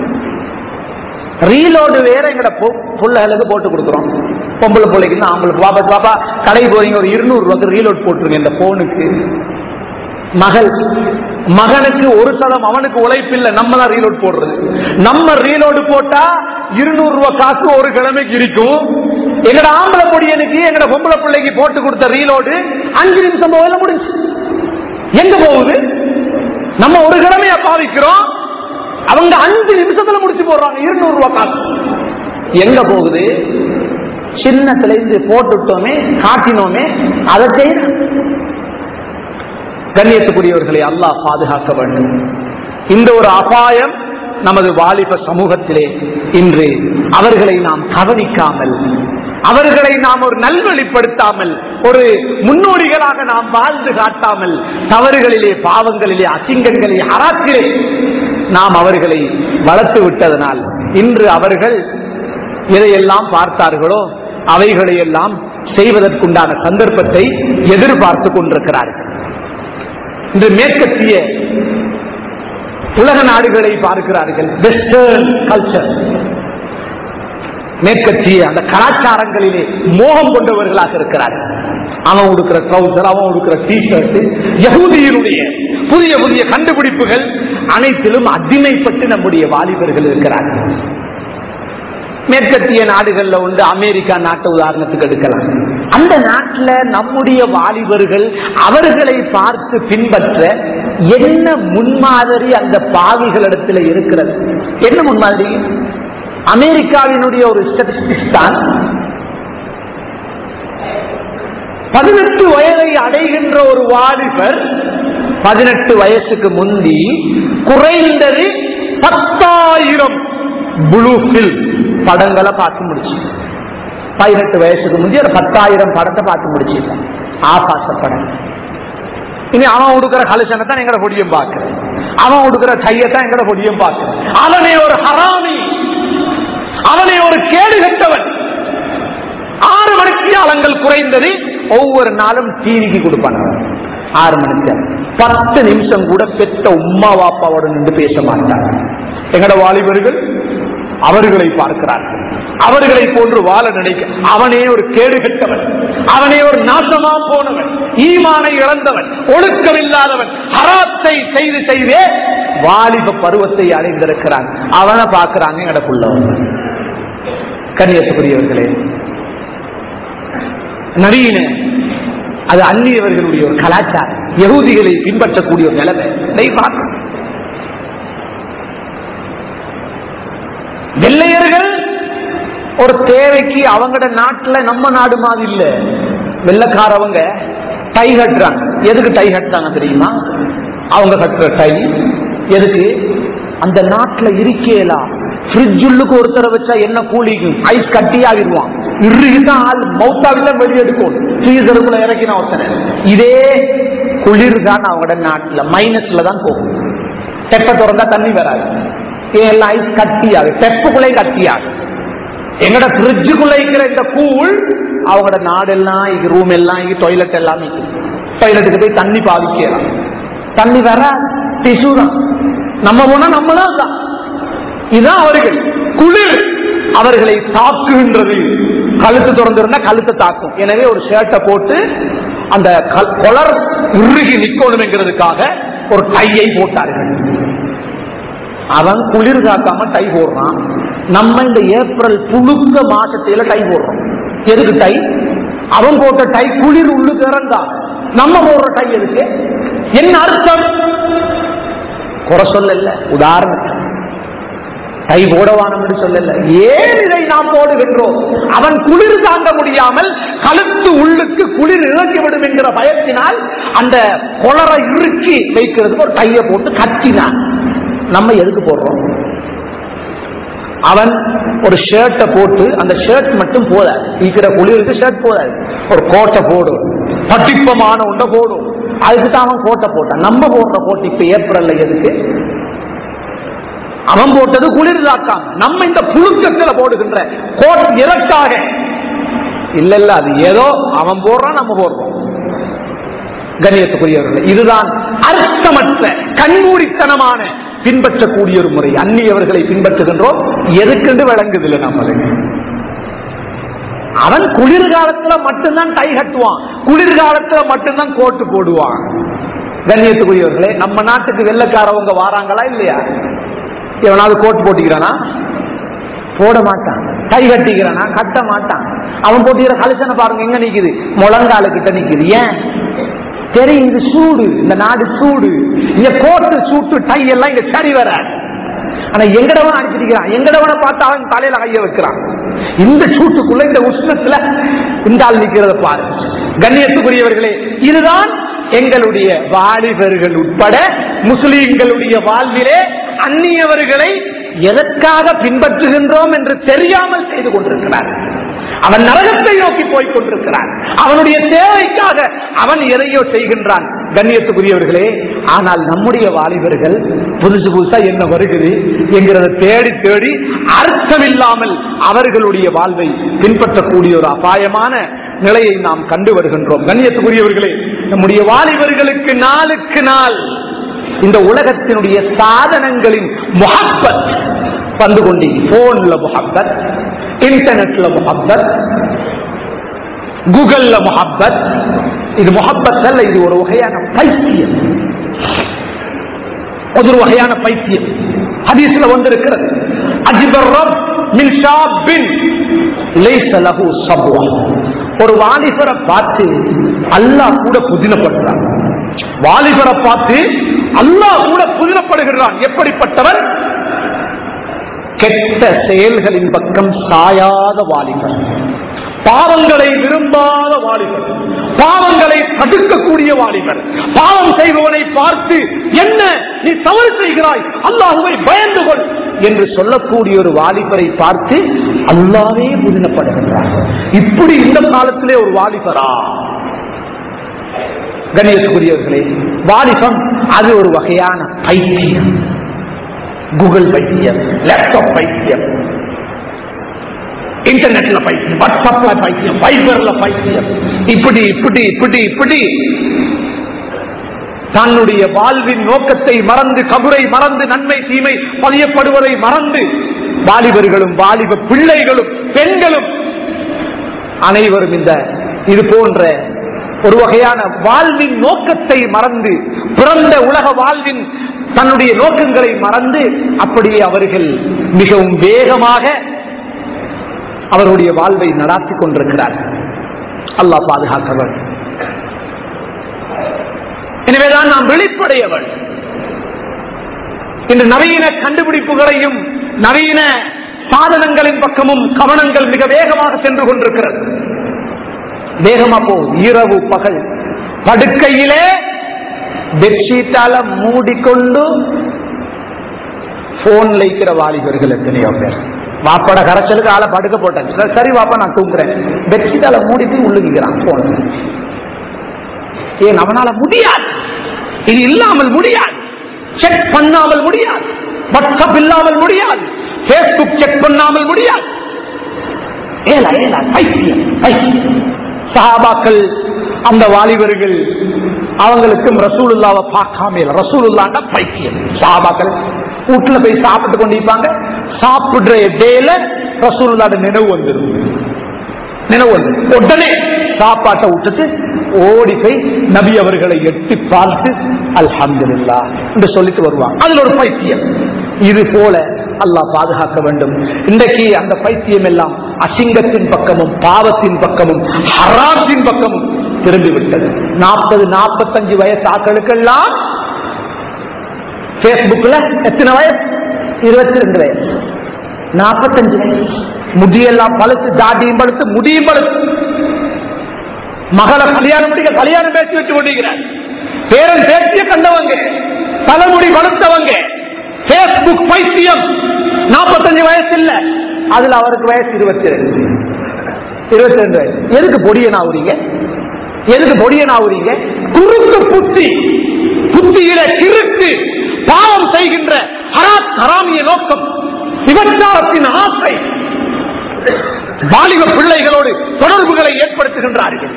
ரீலோடு வேற எங்கட பொ- புள்ளைகளுக்கு போட்டு கொடுக்குறோம் பொம்பளை பிள்ளைக்கு ஆம்பளை பாப்பா பாப்பா கடைக்கு போறீங்க ஒரு இருநூறு ரூபாய்க்கு ரீலோட் போட்டுருங்க இந்த போனுக்கு மகள் மகனுக்கு ஒரு சதம் அவனுக்கு உழைப்பில்லை நம்ம தான் ரீலோட் போடுறது நம்ம ரீலோடு போட்டா இருநூறு ரூபாய் காசு ஒரு கிழமைக்கு இருக்கும் எங்கட ஆம்பளை பொடியனுக்கு எங்கட பொம்பளை பிள்ளைக்கு போட்டு கொடுத்த ரீலோடு அஞ்சு நிமிஷம் போகல முடிஞ்சு எங்க போகுது நம்ம ஒரு கிழமையா பாவிக்கிறோம் அவங்க அஞ்சு நிமிஷத்துல முடிச்சு போடுறாங்க இருநூறு ரூபாய் காசு எங்க போகுது சின்னத்துல இருந்து போட்டுட்டோமே காட்டினோமே அதை செய்யணும் கண்ணியத்துக்குரியவர்களை அல்லாஹ் பாதுகாக்க வேண்டும் இந்த ஒரு அபாயம் நமது வாலிப சமூகத்திலே இன்று அவர்களை நாம் கவனிக்காமல் அவர்களை நாம் ஒரு நல்வழிப்படுத்தாமல் ஒரு முன்னோடிகளாக நாம் வாழ்ந்து காட்டாமல் தவறுகளிலே பாவங்களிலே அசிங்கங்களிலே அறாத்திலே நாம் அவர்களை வளர்த்து விட்டதனால் இன்று அவர்கள் எதையெல்லாம் பார்த்தார்களோ அவைகளை எல்லாம் செய்வதற்குண்டான சந்தர்ப்பத்தை எதிர்பார்த்து கொண்டிருக்கிறார்கள் இன்று மேற்கத்திய உலக நாடுகளை பார்க்கிறார்கள் வெஸ்டர்ன் கல்ச்சர் மேற்கத்திய அந்த கலாச்சாரங்களிலே மோகம் கொண்டவர்களாக இருக்கிறார்கள் அவன் உடுக்கிற ட்ரௌசர் அவன் உடுக்கிற டி ஷர்ட் யகூதியினுடைய புதிய புதிய கண்டுபிடிப்புகள் அனைத்திலும் அடிமைப்பட்டு நம்முடைய வாலிபர்கள் இருக்கிறார்கள் மேற்கத்திய நாடுகள்ல உண்டு அமெரிக்கா நாட்டை உதாரணத்துக்கு எடுக்கலாம் அந்த நாட்டுல நம்முடைய வாலிபர்கள் அவர்களை பார்த்து பின்பற்ற என்ன முன்மாதிரி அந்த பாவிகளிடத்துல இருக்கிறது என்ன முன்மாதிரி அமெரிக்காவினுடைய ஒரு ஸ்டட்டிஸ்டிக்ஸ் தான் பதினெட்டு வயதை அடைகின்ற ஒரு வாலிபர் பதினெட்டு வயசுக்கு முந்தி குறைந்தது பத்தாயிரம் ப்ளூ ஃபில் படங்களை பார்த்து முடிச்சு பதினெட்டு வயசுக்கு முந்தி ஒரு பத்தாயிரம் படத்தை பார்த்து முடிச்சிருக்கான் ஆபாச படம் இனி அவன் உடுக்கிற கலசனை தான் எங்கட பொடியும் பார்க்கிறேன் அவன் உடுக்கிற கையத்தான் எங்கட பொடியும் பார்க்கிறேன் அவனே ஒரு ஹராமி அவனே ஒரு கேடு கட்டவன் ஆறு மணித்தியாலங்கள் குறைந்தது ஒவ்வொரு நாளும் டிவிக்கு கொடுப்பான் அவன். ஆறு மணிக்கு பத்து நிமிஷம் கூட பெற்ற உம்மா வாப்பாவோட நின்று பேச மாட்டாங்க எங்கட வாலிபர்கள் அவர்களை பார்க்கிறார்கள் அவர்களை போன்று வாழ நினைக்க அவனே ஒரு கேடு கெட்டவன் அவனே ஒரு நாசமா போனவன் ஈமானை இழந்தவன் ஒழுக்கம் இல்லாதவன் ஹராத்தை செய்து செய்தே வாலிப பருவத்தை அடைந்திருக்கிறான் அவனை பார்க்கிறாங்க எங்கட புள்ளவன் கன்னியத்துக்குரியவர்களே நவீன அது அந்நியவர்களுடைய ஒரு கலாச்சாரம் யகூதிகளை பின்பற்றக்கூடிய ஒரு நிலைமை இதை பார்க்கணும் வெள்ளையர்கள் ஒரு தேவைக்கு அவங்களோட நாட்டுல நம்ம நாடு மாதிரி இல்ல வெள்ளக்காரவங்க டை கட்டுறாங்க எதுக்கு டை கட்டுறாங்க தெரியுமா அவங்க கட்டுற டை எதுக்கு அந்த நாட்டுல இருக்கேலாம் ஃப்ரிட்ஜ் உள்ளுக்கு ஒருத்தரை வச்சா என்ன கூலிக்கும் ஐஸ் கட்டியாகிடுவான் இறுகிதான் ஆள் மௌத்தாவில வெளியெடுக்கும் ஃப்ரீசருக்குள்ள இறக்கினா ஒருத்தனை இதே குளிர் தான் அவங்களோட நாட்டுல மைனஸ்ல தான் போகும் தெப்ப திறந்தா தண்ணி வராது எல்லாம் ஐஸ் கட்டியாது தெப்புக்குள்ளே கட்டியாது எங்கட ஃப்ரிட்ஜுக்குள்ள இருக்கிற இந்த கூழ் அவங்களோட நாடெல்லாம் இங்க ரூம் எல்லாம் இங்க டாய்லெட் எல்லாம் டாய்லெட்டுக்கு போய் தண்ணி பாவிக்கலாம் தண்ணி வர டிஷ்யூ தான் நம்ம போனா நம்மளாம் தான் இதுதான் அவர்கள் குளிர் அவர்களை தாக்குகின்றது கழுத்து திறந்திருந்தா கழுத்தை தாக்கும் எனவே ஒரு ஷர்ட்டை போட்டு அந்த கல்- கொலர் இறுகி நிக்கணும்ங்கிறதுக்காக ஒரு டையை போட்டார்கள் அவன் குளிர் காக்காம டை போடுறான் நம்ம இந்த ஏப்ரல் புழுக்க மாசத்தில டை போடுறோம் எதுக்கு டை அவன் போட்ட டை குளிர் உள்ளுக்கு இறந்தா நம்ம போடுற டை எதுக்கு என்ன அர்த்தம் குறை சொல்லல உதாரணம் கை போடவானம் என்று சொல்லல ஏன் இதை நாம் போடுகின்றோம் அவன் குளிர் தாங்க முடியாமல் கழுத்து உள்ளுக்கு குளிர் இறக்கிவிடும் என்கிற பயத்தினால் அந்த கொளரை இறுக்கி வைக்கிறதுக்கு ஒரு கையை போட்டு கத்தினான் நம்ம எதுக்கு போடுறோம் அவன் ஒரு ஷர்ட்டை போட்டு அந்த ஷர்ட் மட்டும் போதாது இருக்கிற குளிருக்கு ஷர்ட் போதாது ஒரு கோட்டை போடும் பட்டிப்பமான ஒன்றை போடும் அதுக்கு தான் அவன் கோட்டை போட்டான் நம்ம போடுற கோட்டை இப்ப ஏப்ரல்ல எதுக்கு அவன் போட்டது குளிர்தாக்காம் நம்ம இந்த புழுக்கத்துல போடுகின்ற கோட் இறக்காக இல்ல இல்ல அது ஏதோ அவன் போடுறான் நம்ம போடுறோம் கண்ணியத்துக்குரியவர்கள் இதுதான் அர்த்தமற்ற கண்மூடித்தனமான பின்பற்றக்கூடிய ஒரு முறை அந்நியவர்களை பின்பற்றுகின்றோம் எதுக்கென்று விளங்குதில்லை நம்மளுக்கு அவன் குளிர்காலத்துல மட்டும்தான் டை கட்டுவான் குளிர்காலத்துல மட்டும்தான் கோட்டு போடுவான் கண்ணியத்துக்குரியவர்களே நம்ம நாட்டுக்கு வெள்ளக்காரவங்க வாராங்களா இல்லையா எவனாவது கோட் போட்டிக்கிறானா போட மாட்டான் கை கட்டிக்கிறானா கட்ட மாட்டான் அவன் போட்டிக்கிற கலிசனை பாருங்க எங்க நிக்குது முழங்கால கிட்ட நிக்குது ஏன் தெரியும் இது சூடு இந்த நாடு சூடு இங்க கோட்டு சூட்டு டை எல்லாம் இங்க சரி வராது ஆனா எங்கடவன் அடிச்சிருக்கிறான் எங்கடவனை பார்த்து அவன் தலையில கைய வைக்கிறான் இந்த சூட்டுக்குள்ள இந்த உஷ்ணத்துல இந்த ஆள் நிக்கிறத பாரு கண்ணியத்துக்குரியவர்களே இதுதான் எங்களுடைய வாலிபர்கள் உட்பட முஸ்லீம்களுடைய வாழ்விலே அந்நியவர்களை எதற்காக பின்பற்றுகின்றோம் என்று தெரியாமல் செய்து கொண்டிருக்கிறார் அவன் நரகத்தை நோக்கி போய் கொண்டிருக்கிறான் அவனுடைய தேவைக்காக அவன் எதையோ செய்கின்றான் கண்ணியத்துக்குரியவர்களே ஆனால் நம்முடைய வாலிபர்கள் புதுசு புதுசா என்ன வருகிறது என்கிறத தேடி தேடி அர்த்தமில்லாமல் அவர்களுடைய வாழ்வை பின்பற்றக்கூடிய ஒரு அபாயமான நிலையை நாம் கண்டு வருகின்றோம் கண்ணியத்துக்குரியவர்களே நம்முடைய வாலிபர்களுக்கு நாளுக்கு நாள் இந்த உலகத்தினுடைய சாதனங்களின் முகப்பத் வந்து கொண்டு போன்ல முகப்பத் இன்டர்நெட்ல முகப்பத் கூகுள்ல முகப்பத் இது முகப்பத் அல்ல இது ஒரு வகையான பைத்தியம் அது ஒரு வகையான பைத்தியம் ஹதீஸ்ல வந்திருக்கிறது அஜிபர் ரப் மின் ஷாபின் லைஸ லஹு சப்வா ஒரு வாலிபரை பார்த்து அல்லாஹ் கூட புதினப்படுறான் வாலிபரை பார்த்து அல்லாஹ் கூட புதினப்படுகிறான் எப்படிப்பட்டவர் கெட்ட செயல்களின் பக்கம் சாயாத வாலிபர் பாவங்களை விரும்பாத வாலிபர் பாவங்களை தடுக்கக்கூடிய வாலிபர் பாவம் செய்பவனை பார்த்து என்ன நீ தவறு செய்கிறாய் அல்லாஹுவை பயந்து கொள் என்று சொல்லக்கூடிய ஒரு வாலிபரை பார்த்து அல்லாவே புதினப்படுகின்றார் இப்படி இந்த காலத்திலே ஒரு வாலிபரா கணியத்துக்குரியவர்களே வாலிபம் அது ஒரு வகையான பைத்தியம் கூகுள் பைத்தியம் லேப்டாப் பைத்தியம் இன்டர்நெட்ல பைத்தியம் வாட்ஸ்அப்ல பைத்தியம் ஃபைபர்ல பைத்தியம் இப்படி இப்படி இப்படி இப்படி தன்னுடைய வாழ்வின் நோக்கத்தை மறந்து கபுரை மறந்து நன்மை தீமை பதியப்படுவதை மறந்து வாலிபர்களும் வாலிப பிள்ளைகளும் பெண்களும் அனைவரும் இந்த இது போன்ற ஒரு வகையான வாழ்வின் நோக்கத்தை மறந்து பிறந்த உலக வாழ்வின் தன்னுடைய நோக்கங்களை மறந்து அப்படியே அவர்கள் மிகவும் வேகமாக அவருடைய வாழ்வை நடாத்தி கொண்டிருக்கிறார்கள் அல்லாஹ் பாதுகாக்கவர் எனவேதான் நாம் வெளிப்படையவள் இன்று நவீன கண்டுபிடிப்புகளையும் நவீன சாதனங்களின் பக்கமும் கவனங்கள் மிக வேகமாக சென்று கொண்டிருக்கிறது வேகமா போகும் இரவு பகல் படுக்கையிலே பெட்ஷீட்டால மூடிக்கொண்டு போன்ல இருக்கிற வாலிபர்கள் எத்தனையோ பேர் வாப்பட கரைச்சலுக்கு ஆளை படுக்க போட்டாங்க சரி வாப்பா நான் தூங்குறேன் பெட்ஷீட்டால மூடிட்டு உள்ளுக்கிறான் போன் ஏன் அவனால முடியாது இது இல்லாமல் முடியாது செக் பண்ணாமல் முடியாது வாட்ஸ்அப் இல்லாமல் முடியாது பேஸ்புக் செக் பண்ணாமல் முடியாது ஏலா ஏலா பைத்தியம் பைத்தியம் சஹாபாக்கள் அந்த வாலிபர்கள் அவங்களுக்கும் ரசூலுல்லாவை பார்க்காம இல்லை ரசூலுல்லாண்டா பைத்தியம் சஹாபாக்கள் வீட்டுல போய் சாப்பிட்டு கொண்டிருப்பாங்க சாப்பிடுற டேல ரசூலுல்லாட நினைவு வந்துடும் நினைவு வந்து உடனே சாப்பாட்டை விட்டுட்டு ஓடி போய் நபி அவர்களை எட்டி பார்த்து அல்ஹம்துலில்லா என்று சொல்லிட்டு வருவாங்க அதுல ஒரு பைத்தியம் இது போல அல்லாஹ் பாதுகாக்க வேண்டும் இன்றைக்கு அந்த பைத்தியம் எல்லாம் அசிங்கத்தின் பக்கமும் பாவத்தின் பக்கமும் ஹராத்தின் பக்கமும் திரும்பி விட்டது நாற்பது நாற்பத்தஞ்சு வயசு ஆக்களுக்கெல்லாம் பேஸ்புக்ல எத்தனை வயசு இருபத்தி ரெண்டு வயசு நாற்பத்தஞ்சு வயசு முடியெல்லாம் பழுத்து தாடியும் பழுத்து முடியும் பழுத்து மகளை கல்யாணம் முடிக்க கல்யாணம் பேசி வச்சு கொண்டிருக்கிறார் பேரன் பேசிய கண்டவங்க தலைமுடி பழுத்தவங்க பேஸ்புக் பைத்தியம் நாற்பத்தஞ்சு வயசு இல்ல அதுல அவருக்கு வயசு இருபத்தி ரெண்டு இருபத்தி ரெண்டு வயசு எதுக்கு பொடியன் ஆகுறீங்க எதுக்கு பொடியன் ஆகுறீங்க குறுக்கு புத்தி புத்தியில கிறுக்கு பாவம் செய்கின்ற ஹராத் ஹராமிய நோக்கம் விபச்சாரத்தின் ஆசை வாலிப பிள்ளைகளோடு தொடர்புகளை ஏற்படுத்துகின்றார்கள்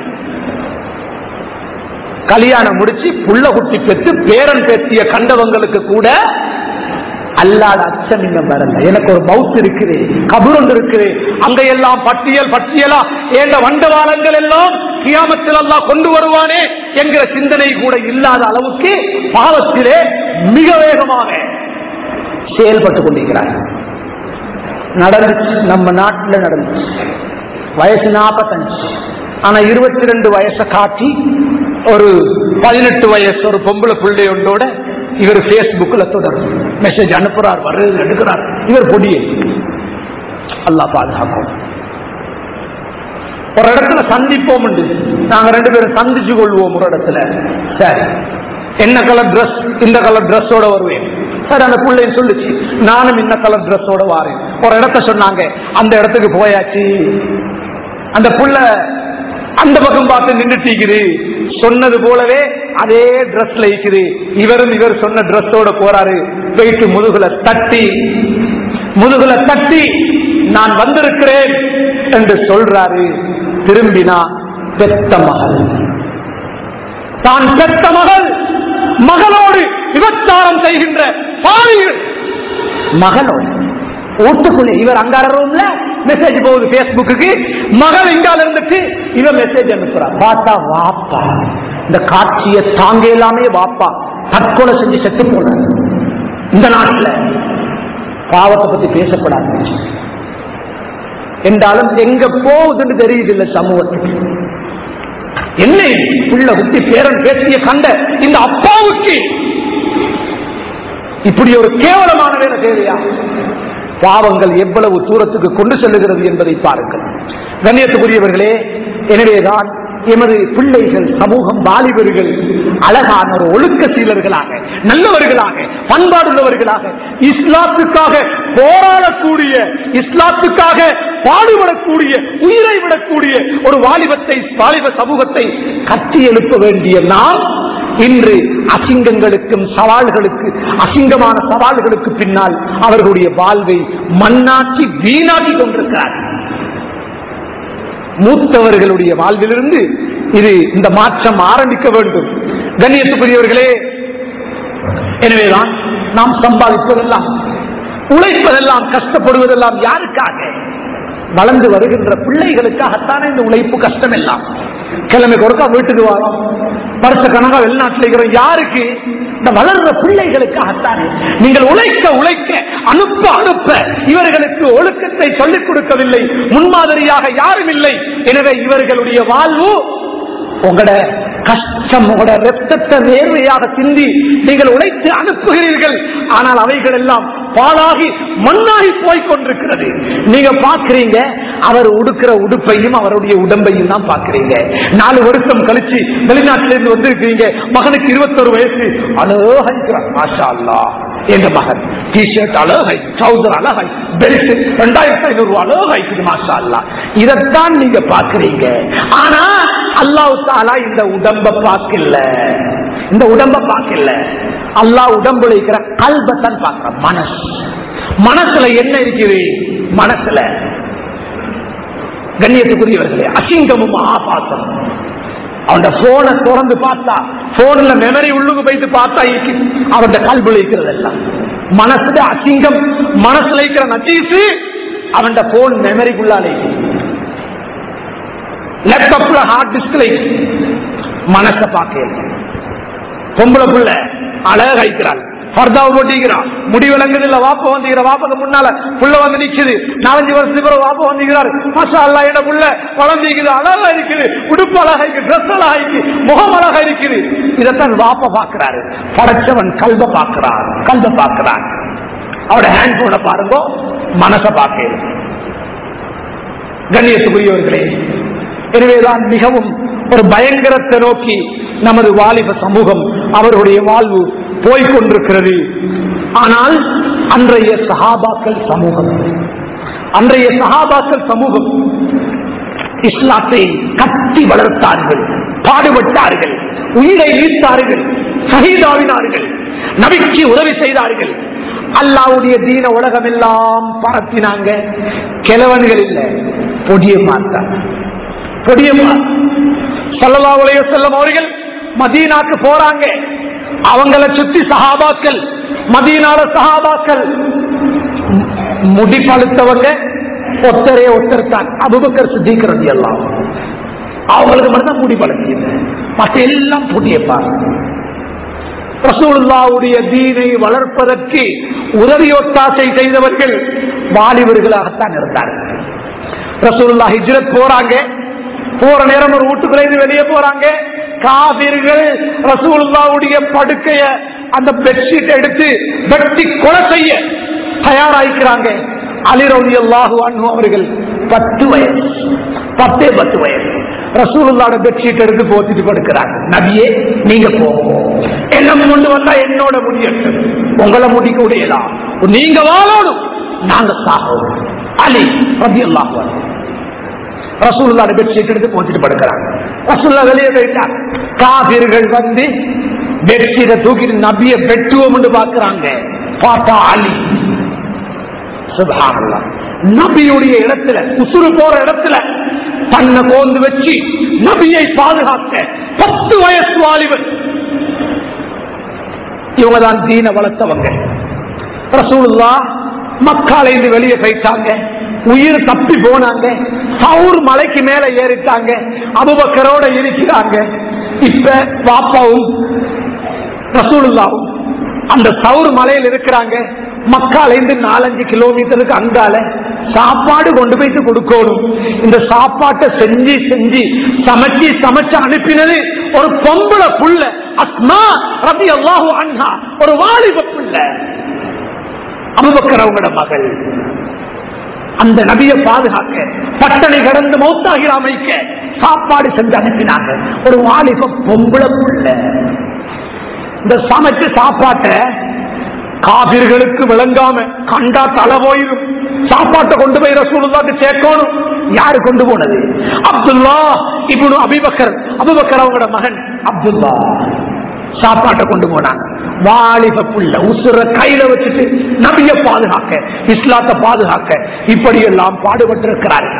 கல்யாணம் முடிச்சு புள்ள குட்டி பெற்று பேரன் பேத்திய கண்டவங்களுக்கு கூட அல்லாத அச்சம் இன்னும் வரல எனக்கு ஒரு மவுத் இருக்குது கபுரொன்று இருக்குது அங்க எல்லாம் பட்டியல் பட்டியலா ஏண்ட வண்டவாளங்கள் எல்லாம் கியாமத்தில் எல்லாம் கொண்டு வருவானே என்கிற சிந்தனை கூட இல்லாத அளவுக்கு பாவத்திலே மிக வேகமாக செயல்பட்டுக் கொண்டிருக்கிறார் நடந்துச்சு நம்ம நாட்டில் நடந்துச்சு வயசு நாற்பத்தஞ்சு ஆனா இருபத்தி ரெண்டு வயசை காட்டி ஒரு பதினெட்டு வயசு ஒரு பொம்பளை பிள்ளையோட இவர் பேஸ்புக்ல தொடரும் மெசேஜ் அனுப்புறார் வருது எடுக்கிறார் இவர் பொடியை அல்லா பாதுகாக்கும் ஒரு இடத்துல சந்திப்போம் உண்டு. நாங்க ரெண்டு பேரும் சந்திச்சு கொள்வோம் ஒரு இடத்துல சரி என்ன கலர் Dress இந்த கலர் Dressோட வருவேன் சரி அந்த பிள்ளைன்னு சொல்லுச்சு நானும் இந்த கலர் Dressோட வாரேன் ஒரு இடத்த சொன்னாங்க அந்த இடத்துக்கு போயாச்சு அந்த புள்ள அந்த பக்கம் பார்த்து நின்றுட்டு சொன்னது போலவே அதே Dressல இருக்குது இவரும் இவர் சொன்ன Dressோட போறாரு போயிட்டு முதுகுல தட்டி முதுகுல தட்டி நான் வந்திருக்கிறேன் என்று சொல்றாரு திரும்பினா பெத்த மகள் தான் பெத்த மகள் மகளோடு விபச்சாரம் செய்கின்ற பாவிகள் மகளோடு வீட்டுக்குள்ளே இவர் அங்கார ரூம்ல மெசேஜ் போகுது பேஸ்புக்கு மகள் இங்கால இருந்துட்டு இவன் மெசேஜ் அனுப்புறான் பார்த்தா வாப்பா இந்த காட்சியை தாங்க எல்லாமே வாப்பா தற்கொலை செஞ்சு செத்து போன இந்த நாட்டுல பாவத்தை பத்தி பேசப்படாது என்றாலும் எங்க போகுதுன்னு தெரியுது இல்ல சமூகத்துக்கு என்ன இது? பிள்ளை குட்டி பேரன் பேசிய கண்ட இந்த அப்பாவுக்கு இப்படி ஒரு கேவலமான வேலை தேவையா பாவங்கள் எவ்வளவு தூரத்துக்கு கொண்டு செல்லுகிறது என்பதை பாருங்கள் கண்ணியத்துக்குரியவர்களே எனவேதான் எமது பிள்ளைகள் சமூகம் வாலிபர்கள் அழகான ஒரு ஒழுக்க சீலர்களாக நல்லவர்களாக பண்பாடுள்ளவர்களாக இஸ்லாத்துக்காக போராடக்கூடிய இஸ்லாத்துக்காக பாடுபடக்கூடிய உயிரை விடக்கூடிய ஒரு வாலிபத்தை வாலிப சமூகத்தை கட்டி எழுப்ப வேண்டிய நாம் இன்று அசிங்கங்களுக்கும் சவால்களுக்கு அசிங்கமான சவால்களுக்கு பின்னால் அவர்களுடைய வாழ்வை மண்ணாக்கி வீணாக்கி கொண்டிருக்கிறார்கள் மூத்தவர்களுடைய வாழ்விலிருந்து இது இந்த மாற்றம் ஆரம்பிக்க வேண்டும் கண்ணியத்துக்குரியவர்களே எனவேதான் நாம் சம்பாதிப்பதெல்லாம் உழைப்பதெல்லாம் கஷ்டப்படுவதெல்லாம் யாருக்காக வளர்ந்து வருகின்ற பிள்ளைகளுக்காகத்தானே இந்த உழைப்பு கஷ்டம் எல்லாம் கிழமைக்கு ஒருக்கா வீட்டுக்கு வரோம் வருஷ கணக்கா வெளிநாட்டில் இருக்கிறோம் யாருக்கு இந்த வளர்ற பிள்ளைகளுக்காகத்தானே நீங்கள் உழைக்க உழைக்க அனுப்ப அனுப்ப இவர்களுக்கு ஒழுக்கத்தை சொல்லிக் கொடுக்கவில்லை முன்மாதிரியாக யாரும் இல்லை எனவே இவர்களுடைய வாழ்வு உங்களோட கஷ்டம் உங்களோட ரத்தத்தை நேர்மையாக சிந்தி நீங்கள் உழைத்து அனுப்புகிறீர்கள் ஆனால் அவைகள் எல்லாம் பாழாகி மண்ணாகி போய் கொண்டிருக்கிறது நீங்க பாக்குறீங்க அவர் உடுக்கிற உடுப்பையும் அவருடைய உடம்பையும் தான் பாக்குறீங்க நாலு வருஷம் கழிச்சு வெளிநாட்டில இருந்து வந்திருக்கிறீங்க மகனுக்கு இருபத்தொரு வயசு அழகாய்க்கிறார் மாஷா அல்லா எங்க மகன் டி ஷர்ட் அழகை ட்ரௌசர் அழகை பெல்ட் ரெண்டாயிரத்தி ஐநூறு ரூபாய் அழகாய்க்குது மாஷா அல்லா இதைத்தான் நீங்க பாக்குறீங்க ஆனா அல்லாஹ் தாலா இந்த உடம்ப பார்க்கல இந்த உடம்ப பார்க்கல அல்லாஹ் உடம்புல இருக்கிற கல்பத்தான் பார்க்கிற மனசு மனசுல என்ன இருக்குது மனசுல கண்ணியத்துக்குரியவர்களே அசிங்கமும் ஆபாசம் அவன் போனை திறந்து பார்த்தா போன்ல மெமரி உள்ளுக்கு போயிட்டு பார்த்தா இருக்கு அவன் கல்புல இருக்கிறது எல்லாம் மனசுல அசிங்கம் மனசுல இருக்கிற நச்சீசு அவன் போன் மெமரிக்குள்ளாலே இருக்கு. லேப்டாப்ல ஹார்ட் டிஸ்க்ல மனச பார்க்க பொம்பளை புள்ள அழக கழிக்கிறாள் பர்தாவை போட்டிக்கிறான் முடி விளங்குது இல்ல வாப்ப வந்துகிற வாப்பக்கு முன்னால புள்ள வந்து நிக்குது நாலஞ்சு வருஷத்துக்கு பிறகு வாப்ப வந்துகிறாரு மாஷா அல்லா என்ன புள்ள வளர்ந்திக்குது அழகா இருக்குது உடுப்பு அழகா இருக்கு ட்ரெஸ் அழகா இருக்கு முகம் அழகா இருக்குது இதைத்தான் வாப்ப பாக்குறாரு படைச்சவன் கல்வ பாக்குறான் கல்வ பாக்குறான் அவரோட ஹேண்ட் போன பாருங்க மனச பார்க்க கண்ணியத்துக்குரியவர்களே எனவேதான் மிகவும் ஒரு பயங்கரத்தை நோக்கி நமது வாலிப சமூகம் அவருடைய வாழ்வு போய்கொண்டிருக்கிறது ஆனால் அன்றைய சஹாபாக்கள் சமூகம் அன்றைய சஹாபாக்கள் சமூகம் இஸ்லாத்தை கட்டி வளர்த்தார்கள் பாடுபட்டார்கள் உயிரை நீத்தார்கள் சகிதாவினார்கள் நபிக்கு உதவி செய்தார்கள் அல்லாவுடைய தீன உலகம் எல்லாம் பரத்தினாங்க கிழவன்கள் இல்ல பொடியம்மாத்தான் பொடியம்மா சல்லல்லா உலக செல்லும் அவர்கள் மதீனாக்கு போறாங்க அவங்கள சுத்தி சஹாபாக்கள் மதீனால சஹாபாக்கள் முடி பழுத்தவங்க ஒத்தரே ஒத்தர் தான் அபுபக்கர் சித்திக்கிறது எல்லாம் அவங்களுக்கு மட்டும் முடி பழுத்தியது மற்ற எல்லாம் புதியப்பார் ரசூலுல்லாவுடைய தீனை வளர்ப்பதற்கு உதவி ஒத்தாசை செய்தவர்கள் வாலிபர்களாகத்தான் இருந்தார்கள் ரசூலுல்லா ஹிஜ்ரத் போறாங்க போற நேரம் ஒரு வீட்டுக்குள்ள வெளியே போறாங்க காவிர்கள் ரசூலுல்லாவுடைய படுக்கைய அந்த பெட்ஷீட் எடுத்து வெட்டி கொலை செய்ய தயாராயிக்கிறாங்க அலிரவுதி அல்லாஹு அன்பு அவர்கள் பத்து வயசு பத்தே பத்து வயசு ரசூலுல்லாட பெட்ஷீட் எடுத்து போத்திட்டு படுக்கிறாங்க நபியே நீங்க போங்க என்ன கொண்டு வந்தா என்னோட முடியட்டும் உங்களை முடிக்க முடியலாம் நீங்க வாழணும் நாங்க சாகணும் அலி ரபி அல்லாஹு ரசூல்லாட பெட்ஷீட் எடுத்து போத்திட்டு படுக்கிறாங்க ரசூல்லா வெளியே போயிட்டாங்க காபிர்கள் வந்து பெட்ஷீட்டை தூக்கிட்டு நபிய வெட்டுவோம் பாக்குறாங்க பார்த்தா அலி சுபானல்லா நபியுடைய இடத்துல உசுறு போற இடத்துல தன்னை கோந்து வச்சு நபியை பாதுகாக்க பத்து வயசு வாலிபன் இவங்க தான் தீன வளர்த்தவங்க ரசூலுல்லா மக்கால இருந்து வெளியே போயிட்டாங்க உயிர் தப்பி போனாங்க சவுர் மலைக்கு மேல ஏறிட்டாங்க அபுபக்கரோட இருக்கிறாங்க இப்ப பாப்பாவும் ரசூலுல்லாவும் அந்த சவுர் மலையில் இருக்கிறாங்க மக்கால இருந்து நாலஞ்சு கிலோமீட்டருக்கு அங்கால சாப்பாடு கொண்டு போயிட்டு கொடுக்கணும் இந்த சாப்பாட்டை செஞ்சு செஞ்சு சமைச்சு சமைச்சு அனுப்பினது ஒரு பொம்பளை புள்ள அஸ்மா ரபி அல்லாஹு அண்ணா ஒரு வாலிப புள்ள அபுபக்கர் அவங்களோட மகள் அந்த நபியை பாதுகாக்க பட்டணை கடந்து மௌத்தாகிற அமைக்க சாப்பாடு செஞ்சு அனுப்பினாங்க ஒரு வாலிப பொம்பளை புள்ள இந்த சமைச்சு சாப்பாட்டை காபிர்களுக்கு விளங்காம கண்டா தலை போயிரும் சாப்பாட்டை கொண்டு போய் ரசூலுல்லாக்கு சேர்க்கணும் யாரு கொண்டு போனது அப்துல்லா இப்னு அபிபக்கர் அபுபக்கர் அவங்களோட மகன் அப்துல்லா சாப்பாட்டை கொண்டு போனாங்க வாலிப புள்ள உசுர கையில வச்சுட்டு நபிய பாதுகாக்க இஸ்லாத்தை பாதுகாக்க இப்படி எல்லாம் பாடுபட்டு இருக்கிறார்கள்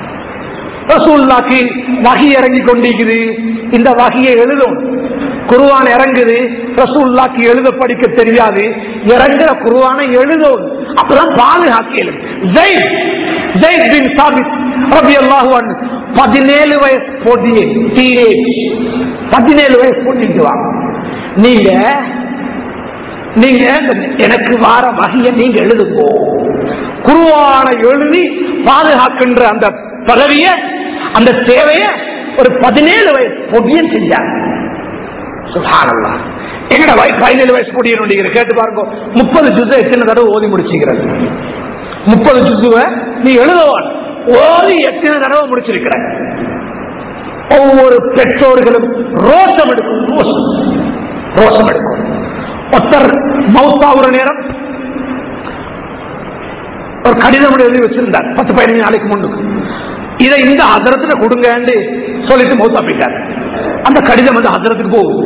ரசூல்லாக்கு வகி இறங்கி கொண்டிருக்குது இந்த வகையை எழுதும் குருவான் இறங்குது ரசூல்லாக்கு எழுத படிக்க தெரியாது இறங்குற குருவான எழுதும் அப்பதான் பாதுகாக்கலும் ஜெயித் ஜெயித் பின் சாபித் ரபி அல்லாஹுவன் பதினேழு வயசு பொடியே டீனேஜ் பதினேழு வயசு பொடிக்குவாங்க நீங்க நீங்க எனக்கு வார வகையை நீங்க எழுதுங்கோ குருவான எழுதி பாதுகாக்கின்ற அந்த பதவிய அந்த சேவைய ஒரு பதினேழு வயசு பொடியன் செஞ்சாங்க சுகானல்லா எங்கட வயசு பதினேழு வயசு பொடியன் நீங்க கேட்டு பாருங்க முப்பது ஜுச எத்தனை தடவை ஓதி முடிச்சுக்கிறது முப்பது ஜுசுவ நீ எழுதுவான் ஓதி எத்தனை தடவை முடிச்சிருக்கிற ஒவ்வொரு பெற்றோர்களும் ரோசம் எடுக்கும் ரோசம் ரோசம் எடுக்கும் ஒருத்தர் மௌத்தாவுற நேரம் ஒரு கடிதம் எழுதி வச்சிருந்தார் பத்து பதினஞ்சு நாளைக்கு முன்னுக்கு இதை இந்த ஹசரத்துல கொடுங்கன்னு சொல்லிட்டு மௌத்தா போயிட்டார் அந்த கடிதம் வந்து ஹசரத்துக்கு போகும்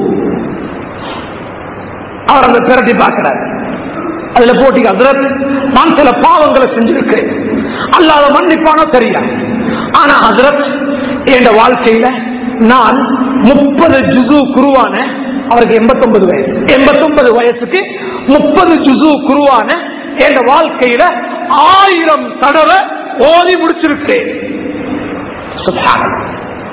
அவர் அந்த திரட்டி பார்க்கிறார் அதுல போட்டி ஹசரத் நான் சில பாவங்களை செஞ்சிருக்கிறேன் அல்லாத மன்னிப்பானோ தெரியா ஆனா ஹசரத் என் வாழ்க்கையில நான் முப்பது ஜுசு குருவான அவருக்கு எண்பத்தொன்பது வயசு எண்பத்தொன்பது வயசுக்கு முப்பது ஜுசு குருவான என் வாழ்க்கையில ஆயிரம் தடவை ஓதி முடிச்சிருக்கிறேன்